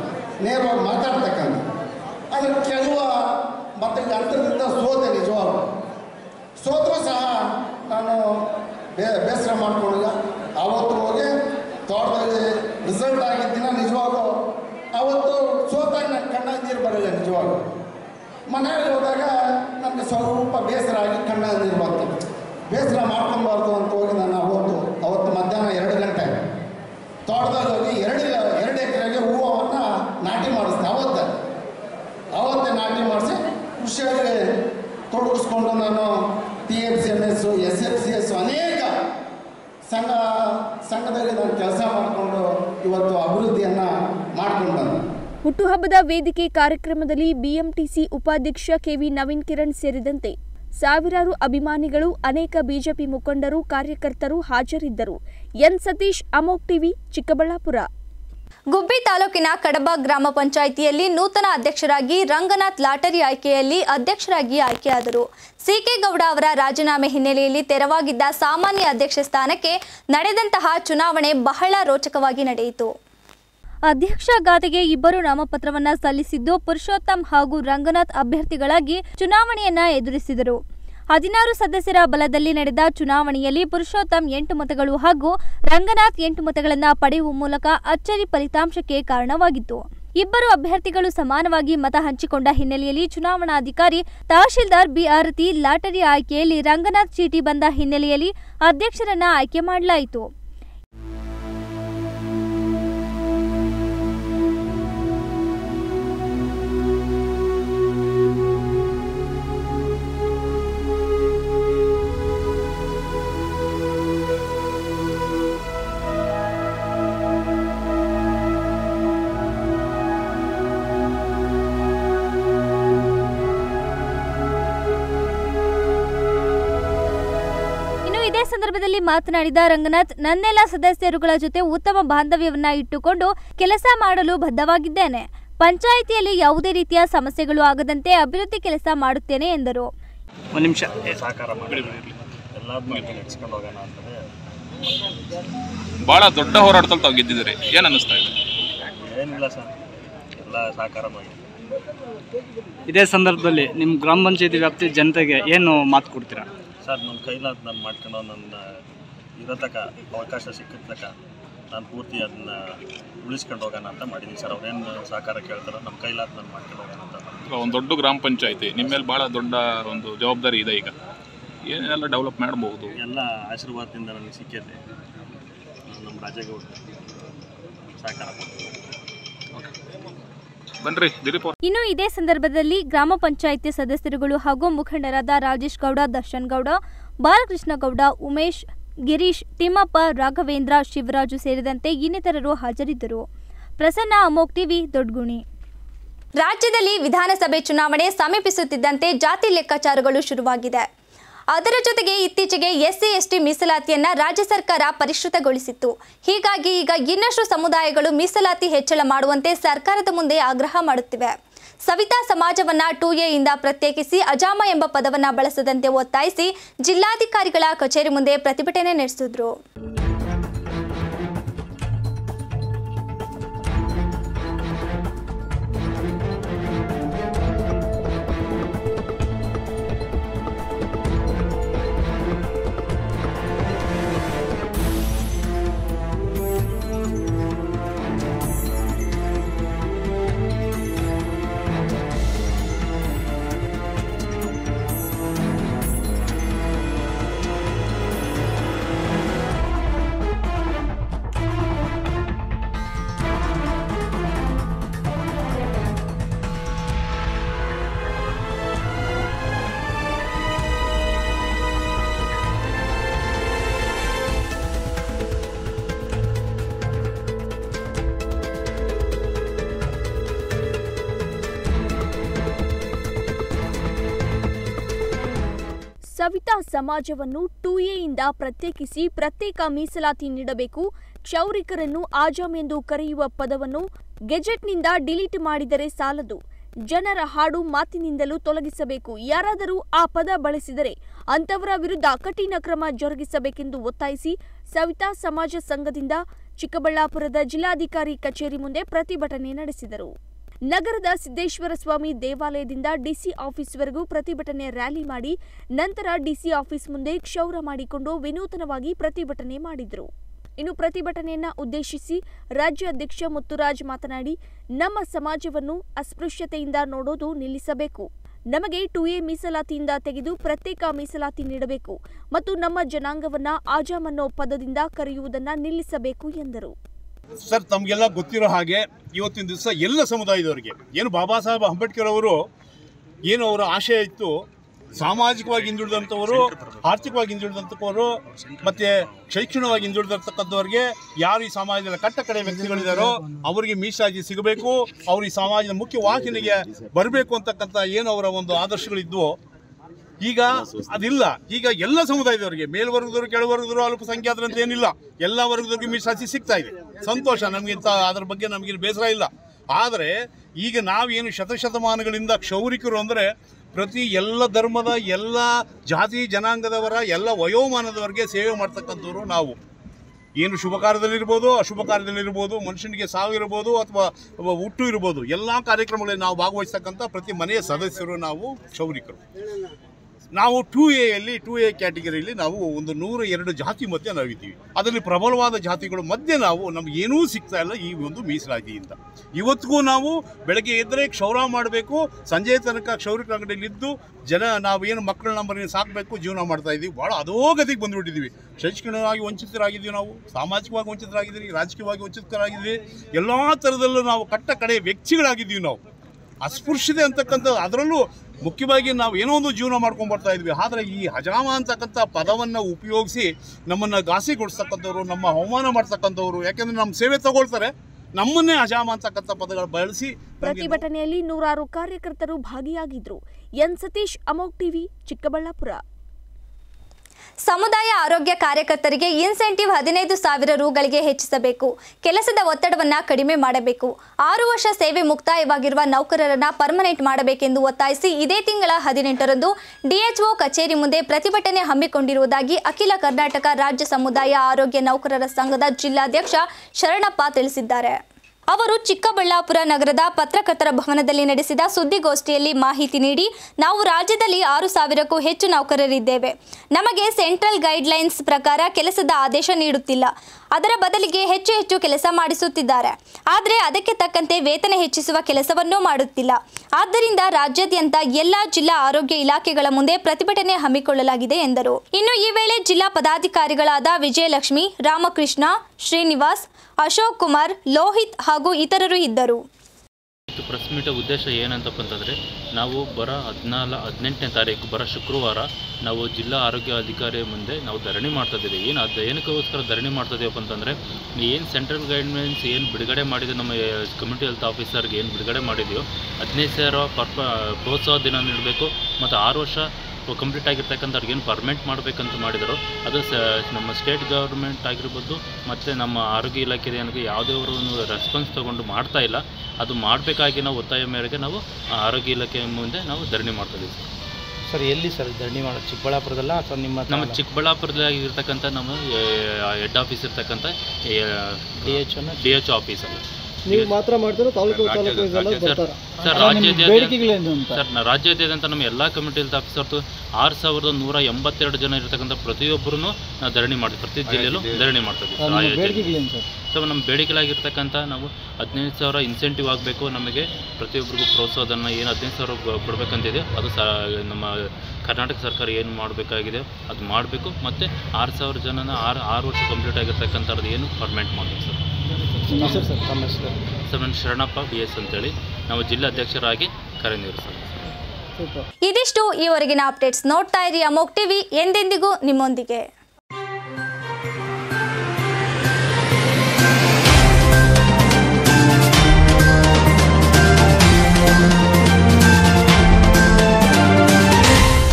ನೇರವಾಗಿ ಮಾತಾಡ್ತಕ್ಕಂಥ ಆದರೆ ಕೆಲವು ಮತ್ತು ಈಗ ಅಂತರದಿಂದ ಸೋತೆ ನಿಜವಾಗ್ಲು ಸೋತರೂ ಸಹ ನಾನು ಬೇ ಬೇಸರ ಮಾಡ್ಕೊಂಡಾಗ ಆವತ್ತು ಹೋಗಿ ತೋಟದಲ್ಲಿ ರಿಸಲ್ಟ್ ಆಗಿದ್ದ ದಿನ ನಿಜವಾಗ್ಲೂ ಆವತ್ತು ಸೋತಾಗ ನನ್ನ ಕಣ್ಣಾಗ ನೀರು ಬರಲ್ಲ ನಿಜವಾಗ್ಲೂ ಮನೆಯಲ್ಲಿ ಹೋದಾಗ ನನಗೆ ಸ್ವಲ್ಪ ಬೇಸರ ಆಗಿ ಕಣ್ಣಾಗ ನೀರು ಬಂತು ಬೇಸರ ಮಾಡ್ಕೊಬಾರ್ದು ಅಂತ ಹೋಗಿ ನಾನು ಅವತ್ತು ಅವತ್ತು ಮಧ್ಯಾಹ್ನ ಎರಡು ಗಂಟೆ ತೋಟದಲ್ಲಿ ಹೋಗಿ ಎರಡು ಎರಡು ಎಕರೆಗೆ ಹೂವನ್ನು ನಾಟಿ ಮಾಡಿಸ್ದೆ ಅವತ್ತೇ ಅವತ್ತೇ ನಾಟಿ ಮಾಡಿಸಿ ಕೃಷಿಯಲ್ಲಿ ತೊಡಗಿಸ್ಕೊಂಡು ನಾನು T F C M S S F C S ಅನೇಕ ಸಂಘ ಸಂಘದಲ್ಲಿ ನಾನು ಕೆಲಸ ಮಾಡಿಕೊಂಡು ಇವತ್ತು ಅಭಿವೃದ್ಧಿಯನ್ನು ಮಾಡ್ಕೊಂಡು ಬಂದೆ ಹುಟ್ಟುಹಬ್ಬದ ವೇದಿಕೆ ಕಾರ್ಯಕ್ರಮದಲ್ಲಿ ಬಿಎಂಟಿಸಿ ಉಪಾಧ್ಯಕ್ಷ ಕೆವಿ ನವೀನ್ ಕಿರಣ್ ಸೇರಿದಂತೆ ಸಾವಿರಾರು ಅಭಿಮಾನಿಗಳು ಅನೇಕ ಬಿಜೆಪಿ ಮುಖಂಡರು ಕಾರ್ಯಕರ್ತರು ಹಾಜರಿದ್ದರು ಎನ್ ಸತೀಶ್ ಅಮೋಕ್ ಟಿವಿ ಚಿಕ್ಕಬಳ್ಳಾಪುರ ಗುಬ್ಬಿ ತಾಲೂಕಿನ ಕಡಬ ಗ್ರಾಮ ಪಂಚಾಯಿತಿಯಲ್ಲಿ ನೂತನ ಅಧ್ಯಕ್ಷರಾಗಿ ರಂಗನಾಥ್ ಲಾಟರಿ ಆಯ್ಕೆಯಲ್ಲಿ ಅಧ್ಯಕ್ಷರಾಗಿ ಆಯ್ಕೆಯಾದರು ಸಿಕೆ ಗೌಡ ಅವರ ರಾಜೀನಾಮೆ ಹಿನ್ನೆಲೆಯಲ್ಲಿ ತೆರವಾಗಿದ್ದ ಸಾಮಾನ್ಯ ಅಧ್ಯಕ್ಷ ಸ್ಥಾನಕ್ಕೆ ನಡೆದಂತಹ ಚುನಾವಣೆ ಬಹಳ ರೋಚಕವಾಗಿ ನಡೆಯಿತು ಅಧ್ಯಕ್ಷ ಗಾದಿಗೆ ಇಬ್ಬರು ನಾಮಪತ್ರವನ್ನ ಸಲ್ಲಿಸಿದ್ದು ಪುರುಷೋತ್ತಮ್ ಹಾಗೂ ರಂಗನಾಥ್ ಅಭ್ಯರ್ಥಿಗಳಾಗಿ ಚುನಾವಣೆಯನ್ನ ಎದುರಿಸಿದರು ಹದಿನಾರು ಸದಸ್ಯರ ಬಲದಲ್ಲಿ ನಡೆದ ಚುನಾವಣೆಯಲ್ಲಿ ಪುರುಷೋತ್ತಮ್ ಎಂಟು ಮತಗಳು ಹಾಗೂ ರಂಗನಾಥ್ ಎಂಟು ಮತಗಳನ್ನು ಪಡೆಯುವ ಮೂಲಕ ಅಚ್ಚರಿ ಫಲಿತಾಂಶಕ್ಕೆ ಕಾರಣವಾಗಿತ್ತು ಇಬ್ಬರು ಅಭ್ಯರ್ಥಿಗಳು ಸಮಾನವಾಗಿ ಮತ ಹಂಚಿಕೊಂಡ ಹಿನ್ನೆಲೆಯಲ್ಲಿ ಚುನಾವಣಾಧಿಕಾರಿ ತಹಶೀಲ್ದಾರ್ ಬಿ ಆರತಿ ಲಾಟರಿ ಆಯ್ಕೆಯಲ್ಲಿ ರಂಗನಾಥ್ ಚೀಟಿ ಬಂದ ಹಿನ್ನೆಲೆಯಲ್ಲಿ ಅಧ್ಯಕ್ಷರನ್ನ ಆಯ್ಕೆ ಮಾಡಲಾಯಿತು ಇನ್ನು ಇದೇ ಸಂದರ್ಭದಲ್ಲಿ ಮಾತನಾಡಿದ ರಂಗನಾಥ್ ನನ್ನೆಲ್ಲ ಸದಸ್ಯರುಗಳ ಜೊತೆ ಉತ್ತಮ ಬಾಂಧವ್ಯವನ್ನ ಇಟ್ಟುಕೊಂಡು ಕೆಲಸ ಮಾಡಲು ಬದ್ಧವಾಗಿದ್ದೇನೆ ಪಂಚಾಯಿತಿಯಲ್ಲಿ ಯಾವುದೇ ರೀತಿಯ ಸಮಸ್ಯೆಗಳು ಆಗದಂತೆ ಅಭಿವೃದ್ಧಿ ಕೆಲಸ ಮಾಡುತ್ತೇನೆ ಎಂದರು ಒಂದು ನಿಮಿಷ ಸಹಕಾರ ಮಾಡಿ ಎಲ್ಲಾದ್ನೂ ನಡೆಸ್ಕೊಂಡು ಹೋಗೋಣ ಅಂತಂದರೆ ಬಹಳ ದೊಡ್ಡ ಹೋರಾಟದಲ್ಲಿ ತಾವು ಗೆದ್ದಿದ್ದೀರಿ ಏನು ಅನ್ನಿಸ್ತಾ ಇದೆ ಏನಿಲ್ಲ ಸರ್ ಎಲ್ಲ ಸಹಕಾರ ಮಾಡಿ ಇದೇ ಸಂದರ್ಭದಲ್ಲಿ ನಿಮ್ಮ ಗ್ರಾಮ ಪಂಚಾಯತಿ ವ್ಯಾಪ್ತಿ ಜನತೆಗೆ ಏನು ಮಾತು ಕೊಡ್ತೀರಾ ಸರ್ ನನ್ನ ಕೈಲಾದ ನಾನು ಮಾಡ್ಕೊಂಡು ನನ್ನ ಇರೋ ತಕ ಅವಕಾಶ ಸಿಕ್ಕಿದ ತಕ ನಾನು ಪೂರ್ತಿ ಅದನ್ನ ಉಳಿಸ್ಕೊಂಡು ಹೋಗೋಣ ಅಂತ ಮಾಡಿದ್ದೀನಿ ಸರ್ ಅವ್ರೇನು ಸಹಕಾರ ಕೇಳ್ತಾರೋ ನಮ್ಮ ಕೈಲಾದ ನಾನು ಮಾಡ್ಕೊಂಡು ಹೋಗೋಣ ಅಂತ ಒಂದು ದೊಡ್ಡ ಗ್ರಾಮ ಪಂಚಾಯತಿ ನಿಮ್ಮ ಮೇಲೆ ಭಾಳ ದೊಡ್ಡ ಒಂದು ಜವಾಬ್ದಾರಿ ಇದೆ ಈಗ ಏನೆಲ್ಲ ಡೆವಲಪ್ ಮಾಡಬಹುದು ಎಲ್ಲ ಆಶೀರ್ವಾದದಿಂದ ನನಗೆ ಸಿಕ್ಕೈತೆ ನಮ್ಮ ರಾಜೇಗೌಡ ಸಹಕಾರ ಕೊಡ್ತೀನಿ ಬನ್ರಿ ದಿಲೀಪ್ ಅವ್ರೆ. ಇನ್ನು ಇದೇ ಸಂದರ್ಭದಲ್ಲಿ ಗ್ರಾಮ ಪಂಚಾಯಿತಿ ಸದಸ್ಯರುಗಳು ಹಾಗೂ ಮುಖಂಡರಾದ ರಾಜೇಶ್ ಗೌಡ ದರ್ಶನ್ ಗೌಡ ಬಾಲಕೃಷ್ಣ ಗೌಡ ಉಮೇಶ್ ಗಿರೀಶ್ ತಿಮ್ಮಪ್ಪ ರಾಘವೇಂದ್ರ ಶಿವರಾಜು ಸೇರಿದಂತೆ ಇನ್ನಿತರರು ಹಾಜರಿದ್ದರು ಪ್ರಸನ್ನ ಅಮೋಕ್ ಟಿವಿ ದೊಡ್ಗುಣಿ ರಾಜ್ಯದಲ್ಲಿ ವಿಧಾನಸಭೆ ಚುನಾವಣೆ ಸಮೀಪಿಸುತ್ತಿದ್ದಂತೆ ಜಾತಿ ಲೆಕ್ಕಾಚಾರಗಳು ಶುರುವಾಗಿದೆ ಅದರ ಜೊತೆಗೆ ಇತ್ತೀಚೆಗೆ ಎಸ್ಸಿ ಎಸ್ಟಿ ಮೀಸಲಾತಿಯನ್ನ ರಾಜ್ಯ ಸರ್ಕಾರ ಪರಿಷ್ಕೃತಗೊಳಿಸಿತ್ತು ಹೀಗಾಗಿ ಈಗ ಇನ್ನಷ್ಟು ಸಮುದಾಯಗಳು ಮೀಸಲಾತಿ ಹೆಚ್ಚಳ ಮಾಡುವಂತೆ ಸರ್ಕಾರದ ಮುಂದೆ ಆಗ್ರಹ ಮಾಡುತ್ತಿವೆ ಸವಿತಾ ಸಮಾಜವನ್ನ ಟೂ ಎ ಇಂದ ಪ್ರತ್ಯೇಕಿಸಿ ಅಜಾಮ ಎಂಬ ಪದವನ್ನ ಬಳಸದಂತೆ ಒತ್ತಾಯಿಸಿ ಜಿಲ್ಲಾಧಿಕಾರಿಗಳ ಕಚೇರಿ ಮುಂದೆ ಪ್ರತಿಭಟನೆ ನಡೆಸಿದ್ರು ಸವಿತಾ ಸಮಾಜವನ್ನು ಟೂ ಎಯಿಂದ ಪ್ರತ್ಯೇಕಿಸಿ ಪ್ರತ್ಯೇಕ ಮೀಸಲಾತಿ ನೀಡಬೇಕು ಕ್ಷೌರಿಕರನ್ನು ಆಜಾಮ್ ಎಂದು ಕರೆಯುವ ಪದವನ್ನು ಗೆಜೆಟ್ನಿಂದ ಡಿಲೀಟ್ ಮಾಡಿದರೆ ಸಾಲದು ಜನರ ಹಾಡು ಮಾತಿನಿಂದಲೂ ತೊಲಗಿಸಬೇಕು ಯಾರಾದರೂ ಆ ಪದ ಬಳಸಿದರೆ ಅಂತವರ ವಿರುದ್ಧ ಕಠಿಣ ಕ್ರಮ ಜರುಗಿಸಬೇಕೆಂದು ಒತ್ತಾಯಿಸಿ ಸವಿತಾ ಸಮಾಜ ಸಂಘದಿಂದ ಚಿಕ್ಕಬಳ್ಳಾಪುರದ ಜಿಲ್ಲಾಧಿಕಾರಿ ಕಚೇರಿ ಮುಂದೆ ಪ್ರತಿಭಟನೆ ನಡೆಸಿದರು ನಗರದ ಸಿದ್ದೇಶ್ವರ ಸ್ವಾಮಿ ದೇವಾಲಯದಿಂದ ಡಿಸಿ ಆಫೀಸ್ವರೆಗೂ ಪ್ರತಿಭಟನೆ ರ್ಯಾಲಿ ಮಾಡಿ ನಂತರ ಡಿಸಿ ಆಫೀಸ್ ಮುಂದೆ ಕ್ಷೌರ ಮಾಡಿಕೊಂಡು ವಿನೂತನವಾಗಿ ಪ್ರತಿಭಟನೆ ಮಾಡಿದರು ಇನ್ನು ಪ್ರತಿಭಟನೆಯನ್ನ ಉದ್ದೇಶಿಸಿ ರಾಜ್ಯ ಅಧ್ಯಕ್ಷ ಮುತ್ತುರಾಜ್ ಮಾತನಾಡಿ ನಮ್ಮ ಸಮಾಜವನ್ನು ಅಸ್ಪೃಶ್ಯತೆಯಿಂದ ನೋಡೋದು ನಿಲ್ಲಿಸಬೇಕು ನಮಗೆ ಟು ಎ ಮೀಸಲಾತಿಯಿಂದ ತೆಗೆದು ಪ್ರತ್ಯೇಕ ಮೀಸಲಾತಿ ನೀಡಬೇಕು ಮತ್ತು ನಮ್ಮ ಜನಾಂಗವನ್ನ ಆಜಾಮ್ ಅನ್ನೋ ಪದದಿಂದ ಕರೆಯುವುದನ್ನ ನಿಲ್ಲಿಸಬೇಕು ಎಂದರು ಸರ್ ತಮಗೆಲ್ಲ ಗೊತ್ತಿರೋ ಹಾಗೆ ಇವತ್ತಿನ ದಿವಸ ಎಲ್ಲ ಸಮುದಾಯದವರಿಗೆ ಏನು ಬಾಬಾ ಸಾಹೇಬ್ ಅಂಬೇಡ್ಕರ್ ಅವರು ಏನು ಅವರ ಆಶಯ ಇತ್ತು ಸಾಮಾಜಿಕವಾಗಿ ಹಿಂದುಳಿದಂಥವರು ಆರ್ಥಿಕವಾಗಿ ಹಿಂದುಳಿದಂಥವರು ಮತ್ತು ಶೈಕ್ಷಣಿಕವಾಗಿ ಹಿಂದುಳಿದಿರ್ತಕ್ಕಂಥವ್ರಿಗೆ ಯಾರು ಈ ಸಮಾಜದಲ್ಲಿ ಕಟ್ಟ ಕಡೆ ವ್ಯಕ್ತಿಗಳಿದ್ದಾರೋ ಅವರಿಗೆ ಮೀಸಲಾತಿ ಸಿಗಬೇಕು ಅವರು ಈ ಸಮಾಜದ ಮುಖ್ಯ ವಾಹಿನಿಗೆ ಬರಬೇಕು ಅಂತಕ್ಕಂಥ ಏನು ಅವರ ಒಂದು ಆದರ್ಶಗಳಿದ್ವು ಈಗ ಅದಿಲ್ಲ ಈಗ ಎಲ್ಲ ಸಮುದಾಯದವರಿಗೆ ಮೇಲ್ವರ್ಗದವರು ಕೆಳವರ್ಗದವರು ಅಲ್ಪಸಂಖ್ಯಾತರು ಅಂತ ಏನಿಲ್ಲ ಎಲ್ಲ ವರ್ಗದವ್ರಿಗೆ ಮೀಸಲಾತಿ ಸಿಗ್ತಾ ಇದೆ ಸಂತೋಷ ನಮಗಿಂತ ಅದ್ರ ಬಗ್ಗೆ ನಮಗೇನು ಬೇಸರ ಇಲ್ಲ ಆದರೆ ಈಗ ನಾವೇನು ಶತಶತಮಾನಗಳಿಂದ ಕ್ಷೌರಿಕರು ಅಂದರೆ ಪ್ರತಿ ಎಲ್ಲ ಧರ್ಮದ ಎಲ್ಲ ಜಾತಿ ಜನಾಂಗದವರ ಎಲ್ಲ ವಯೋಮಾನದವರಿಗೆ ಸೇವೆ ಮಾಡ್ತಕ್ಕಂಥವ್ರು ನಾವು ಏನು ಶುಭ ಕಾರ್ಯದಲ್ಲಿರ್ಬೋದು ಅಶುಭ ಕಾರ್ಯದಲ್ಲಿರ್ಬೋದು ಮನುಷ್ಯನಿಗೆ ಸಾವು ಇರ್ಬೋದು ಅಥವಾ ಹುಟ್ಟು ಇರ್ಬೋದು ಎಲ್ಲ ಕಾರ್ಯಕ್ರಮಗಳಲ್ಲಿ ನಾವು ಭಾಗವಹಿಸ್ತಕ್ಕಂಥ ಪ್ರತಿ ಮನೆಯ ಸದಸ್ಯರು ನಾವು ಕ್ಷೌರಿಕರು ನಾವು ಟೂ ಎಯಲ್ಲಿ ಟೂ ಎ ಕ್ಯಾಟಗರಿಯಲ್ಲಿ ನಾವು ಒಂದು ನೂರ ಎರಡು ಜಾತಿ ಮಧ್ಯೆ ನಾವಿದ್ದೀವಿ ಅದರಲ್ಲಿ ಪ್ರಬಲವಾದ ಜಾತಿಗಳು ಮಧ್ಯೆ ನಾವು ನಮ್ಗೆ ಏನೂ ಸಿಗ್ತಾ ಇಲ್ಲ ಈ ಒಂದು ಮೀಸಲಾತಿಯಿಂದ ಇವತ್ತಿಗೂ ನಾವು ಬೆಳಗ್ಗೆ ಎದ್ದರೆ ಕ್ಷೌರ ಮಾಡಬೇಕು ಸಂಜೆ ತನಕ ಕ್ಷೌರಿಕ ಅಂಗಡಿಯಲ್ಲಿದ್ದು ಜನ ನಾವು ಏನು ಮಕ್ಕಳ ನಂಬರ್ನ ಸಾಕಬೇಕು ಜೀವನ ಮಾಡ್ತಾ ಇದ್ದೀವಿ ಭಾಳ ಅಧೋಗತಿಗೆ ಬಂದುಬಿಟ್ಟಿದ್ದೀವಿ ಶೈಕ್ಷಣಿಕವಾಗಿ ವಂಚಿತರಾಗಿದ್ದೀವಿ ನಾವು ಸಾಮಾಜಿಕವಾಗಿ ವಂಚಿತರಾಗಿದ್ದೀವಿ ರಾಜಕೀಯವಾಗಿ ವಂಚಿತರಾಗಿದ್ದೀವಿ ಎಲ್ಲ ಥರದಲ್ಲೂ ನಾವು ಕಟ್ಟ ಕಡೆ ವ್ಯಕ್ತಿಗಳಾಗಿದ್ದೀವಿ ನಾವು ಅಸ್ಪೃಶ್ಯತೆ ಅಂತಕ್ಕಂಥ ಅದರಲ್ಲೂ ಮುಖ್ಯವಾಗಿ ನಾವು ಏನೋ ಒಂದು ಜೀವನ ಮಾಡ್ಕೊಂಡು ಬರ್ತಾ ಇದ್ವಿ ಆದರೆ ಈ ಹಜಾಮ ಅಂತಕ್ಕಂಥ ಪದವನ್ನು ಉಪಯೋಗಿಸಿ ನಮ್ಮನ್ನು ಘಾಸಿಗೊಳಿಸ್ತಕ್ಕಂಥವ್ರು ನಮ್ಮ ಅವಮಾನ ಮಾಡ್ತಕ್ಕಂಥವ್ರು ಯಾಕೆಂದರೆ ನಮ್ಮ ಸೇವೆ ತಗೊಳ್ತಾರೆ ನಮ್ಮನ್ನೇ ಹಜಾಮ ಅಂತಕ್ಕಂಥ ಪದಗಳು ಬಳಸಿ ನಮ್ಗೆ ಪ್ರತಿಭಟನೆಯಲ್ಲಿ ನೂರಾರು ಕಾರ್ಯಕರ್ತರು ಭಾಗಿಯಾಗಿದ್ರು ಎನ್ ಸತೀಶ್ ಅಮೋಕ್ ಟಿವಿ ಚಿಕ್ಕಬಳ್ಳಾಪುರ ಸಮುದಾಯ ಆರೋಗ್ಯ ಕಾರ್ಯಕರ್ತರಿಗೆ ಇನ್ಸೆಂಟಿವ್ ಹದಿನೈದು ಸಾವಿರ ರುಗಳಿಗೆ ಹೆಚ್ಚಿಸಬೇಕು ಕೆಲಸದ ಒತ್ತಡವನ್ನ ಕಡಿಮೆ ಮಾಡಬೇಕು ಆರು ವರ್ಷ ಸೇವೆ ಮುಕ್ತಾಯವಾಗಿರುವ ನೌಕರರನ್ನ ಪರ್ಮನೆಂಟ್ ಮಾಡಬೇಕೆಂದು ಒತ್ತಾಯಿಸಿ ಇದೇ ತಿಂಗಳ ಹದಿನೆಂಟರಂದು ಡಿಎಚ್ಒ ಕಚೇರಿ ಮುಂದೆ ಪ್ರತಿಭಟನೆ ಹಮ್ಮಿಕೊಂಡಿರುವುದಾಗಿ ಅಖಿಲ ಕರ್ನಾಟಕ ರಾಜ್ಯ ಸಮುದಾಯ ಆರೋಗ್ಯ ನೌಕರರ ಸಂಘದ ಜಿಲ್ಲಾಧ್ಯಕ್ಷ ಶರಣಪ್ಪ ತಿಳಿಸಿದ್ದಾರೆ ಅವರು ಚಿಕ್ಕಬಳ್ಳಾಪುರ ನಗರದ ಪತ್ರಕರ್ತರ ಭವನದಲ್ಲಿ ನಡೆಸಿದ ಸುದ್ದಿಗೋಷ್ಠಿಯಲ್ಲಿ ಮಾಹಿತಿ ನೀಡಿ ನಾವು ರಾಜ್ಯದಲ್ಲಿ ಆರು ಸಾವಿರಕ್ಕೂ ಹೆಚ್ಚು ನೌಕರರಿದ್ದೇವೆ ನಮಗೆ ಸೆಂಟ್ರಲ್ ಗೈಡ್ಲೈನ್ಸ್ ಪ್ರಕಾರ ಕೆಲಸದ ಆದೇಶ ನೀಡುತ್ತಿಲ್ಲ ಅದರ ಬದಲಿಗೆ ಹೆಚ್ಚು ಹೆಚ್ಚು ಕೆಲಸ ಮಾಡಿಸುತ್ತಿದ್ದಾರೆ ಆದರೆ ಅದಕ್ಕೆ ತಕ್ಕಂತೆ ವೇತನ ಹೆಚ್ಚಿಸುವ ಕೆಲಸವನ್ನೂ ಮಾಡುತ್ತಿಲ್ಲ ಆದ್ದರಿಂದ ರಾಜ್ಯಾದ್ಯಂತ ಎಲ್ಲ ಜಿಲ್ಲಾ ಆರೋಗ್ಯ ಇಲಾಖೆಗಳ ಮುಂದೆ ಪ್ರತಿಭಟನೆ ಹಮ್ಮಿಕೊಳ್ಳಲಾಗಿದೆ ಎಂದರು ಇನ್ನು ಈ ವೇಳೆ ಜಿಲ್ಲಾ ಪದಾಧಿಕಾರಿಗಳಾದ ವಿಜಯಲಕ್ಷ್ಮಿ ರಾಮಕೃಷ್ಣ ಶ್ರೀನಿವಾಸ್ ಅಶೋಕ್ ಕುಮಾರ್ ಲೋಹಿತ್ ಹಾಗೂ ಇತರರು ಇದ್ದರು ಇವತ್ತು ಪ್ರೆಸ್ ಮೀಟ್ ಉದ್ದೇಶ ಏನಂತಪ್ಪ ಅಂತಂದರೆ ನಾವು ಬರೋ ಹದಿನಾಲ ಹದಿನೆಂಟನೇ ತಾರೀಕು ಬರೋ ಶುಕ್ರವಾರ ನಾವು ಜಿಲ್ಲಾ ಆರೋಗ್ಯ ಅಧಿಕಾರಿ ಮುಂದೆ ನಾವು ಧರಣಿ ಮಾಡ್ತಾ ಇದ್ದೀವಿ ಏನು ಅದು ಏನಕ್ಕೋಸ್ಕರ ಧರಣಿ ಮಾಡ್ತಾ ಇದೀವಪ್ಪ ಅಂತಂದರೆ ಏನು ಸೆಂಟ್ರಲ್ ಗೈಡ್ಲೈನ್ಸ್ ಏನು ಬಿಡುಗಡೆ ಮಾಡಿದೆ ನಮ್ಮ ಕಮ್ಯುನಿಟಿ ಹೆಲ್ತ್ ಆಫೀಸರ್ಗೆ ಏನು ಬಿಡುಗಡೆ ಮಾಡಿದೆಯೋ ಹದಿನೈದು ಸಾವಿರ ಪರ್ಪ ಪ್ರೋತ್ಸಾಹ ದಿನ ನೀಡಬೇಕು ಮತ್ತು ಆರು ವರ್ಷ ಕಂಪ್ಲೀಟ್ ಆಗಿರ್ತಕ್ಕಂಥ ಅವ್ರಿಗೆ ಏನು ಪರ್ಮೆಂಟ್ ಮಾಡಬೇಕಂತ ಮಾಡಿದಾರೋ ಅದು ಸ ನಮ್ಮ ಸ್ಟೇಟ್ ಗೌರ್ಮೆಂಟ್ ಆಗಿರ್ಬೋದು ಮತ್ತು ನಮ್ಮ ಆರೋಗ್ಯ ಇಲಾಖೆ ಏನಿದೆ ಯಾವುದೇ ಅವರು ರೆಸ್ಪಾನ್ಸ್ ತೊಗೊಂಡು ಮಾಡ್ತಾ ಇಲ್ಲ ಅದು ಮಾಡಬೇಕಾಗಿ ನಾವು ಒತ್ತಾಯ ಮೇರೆಗೆ ನಾವು ಆ ಆರೋಗ್ಯ ಇಲಾಖೆ ಮುಂದೆ ನಾವು ಧರಣಿ ಮಾಡ್ತಾ ಇದ್ದೀವಿ ಸರ್ ಸರ್ ಎಲ್ಲಿ ಸರ್ ಧರಣಿ ಮಾಡೋದು ಚಿಕ್ಕಬಳ್ಳಾಪುರದಲ್ಲ ಅಥವಾ ನಿಮ್ಮ ನಮ್ಮ ಚಿಕ್ಕಬಳ್ಳಾಪುರದಲ್ಲಿ ಇರ್ತಕ್ಕಂಥ ನಮ್ಮ ಹೆಡ್ ಆಫೀಸ್ ಇರ್ತಕ್ಕಂಥ ಡಿ ಎಚ್ ಡಿ ಎಚ್ ಆಫೀಸಲ್ಲಿ ನೀವು ಮಾತ್ರ ಮಾಡ್ತೀರಾ ತಾಲೂಕು ರಾಜ್ಯ- ತಾಲೂಕು ಇದೆಲ್ಲ ರಾಜ್ಯ- ಸರ್- ಬರ್ತಾರಾ ಸರ್ ಅಲ್ಲ, ನಿಮ್ಮ ರಾಜ್ಯಾದ್ಯಂತ ಬೇಡಿಕೆಗಳೇನು ಅಂತ? ಸರ್ ನಾ- ರಾಜ್ಯಾದ್ಯಂತ ನಮ್ಮ ಎಲ್ಲ ಕಮಿಟಿ ಹೆಲ್ತ್ ಆಫೀಸರ್ದು ಆರು ಸಾವಿರದ ನೂರ ಎಂಬತ್ತೆರಡು ಜನ ಇರ್ತಕ್ಕಂಥ ಪ್ರತಿಯೊಬ್ಬರೂ ನಾವು ಧರಣಿ ಮಾಡ್ತೀವಿ ಪ್ರತಿ ಜಿಲ್ಲೆಯಲ್ಲೂ ಧರಣಿ ಮಾಡ್ತಾ ಇದ್ದೀವಿ ಆ, ಸರ್ ನಿಮ್ಮ ಆಯಾ ಬೇಡಿಕೆಗಳೇನು ಸರ್ ಸೊ ನಮ್ಮ ಬೇಡಿಕೆಗಳಾಗಿರ್ತಕ್ಕಂಥ ನಾವು ಹದಿನೈದು ಸಾವಿರ ಇನ್ಸೆಂಟಿವ್ ಆಗಬೇಕು ನಮಗೆ ಪ್ರತಿಯೊಬ್ಬರಿಗೂ ಪ್ರೋತ್ಸಾಹಧನ ಏನು ಹದಿನೈದು ಸಾವಿರ ಕೊ- ಕೊಡಬೇಕಂತಿದೆ ಅದು ಸ ನಮ್ಮ ಕರ್ನಾಟಕ ಸರ್ಕಾರ ಏನು ಮಾಡಬೇಕಾಗಿದೆ ಅದು ಮಾಡಬೇಕು ಮತ್ತು ಆರು ಸಾವಿರ ಜನನ ಆರು ಆರು ವರ್ಷ ಕಂಪ್ಲೀಟ್ ಆಗಿರ್ತಕ್ಕಂಥದ್ದು ಏನು ಪರ್ಮೆಂಟ್ ಮಾಡಬೇಕು ಸರ್ ನಿಮ್ಮ ಹೆಸರು ಸರ್ ತಮ್ಮ ಹೆಸರು ಸರ್ ನನ್ನ ಶರಣಪ್ಪ ಬಿ ಎಸ್ ಅಂತೇಳಿ ನಾವು ಜಿಲ್ಲಾಧ್ಯಕ್ಷರಾಗಿ ಕರೆದಿರು ಸರ್ ಸೂಪರ್ ಇದಿಷ್ಟು ಈವರೆಗಿನ ಅಪ್ಡೇಟ್ಸ್ ನೋಡ್ತಾ ಇರಿ ಅಮೋಕ್ ಟಿವಿ ಎಂದೆಂದಿಗೂ ನಿಮ್ಮೊಂದಿಗೆ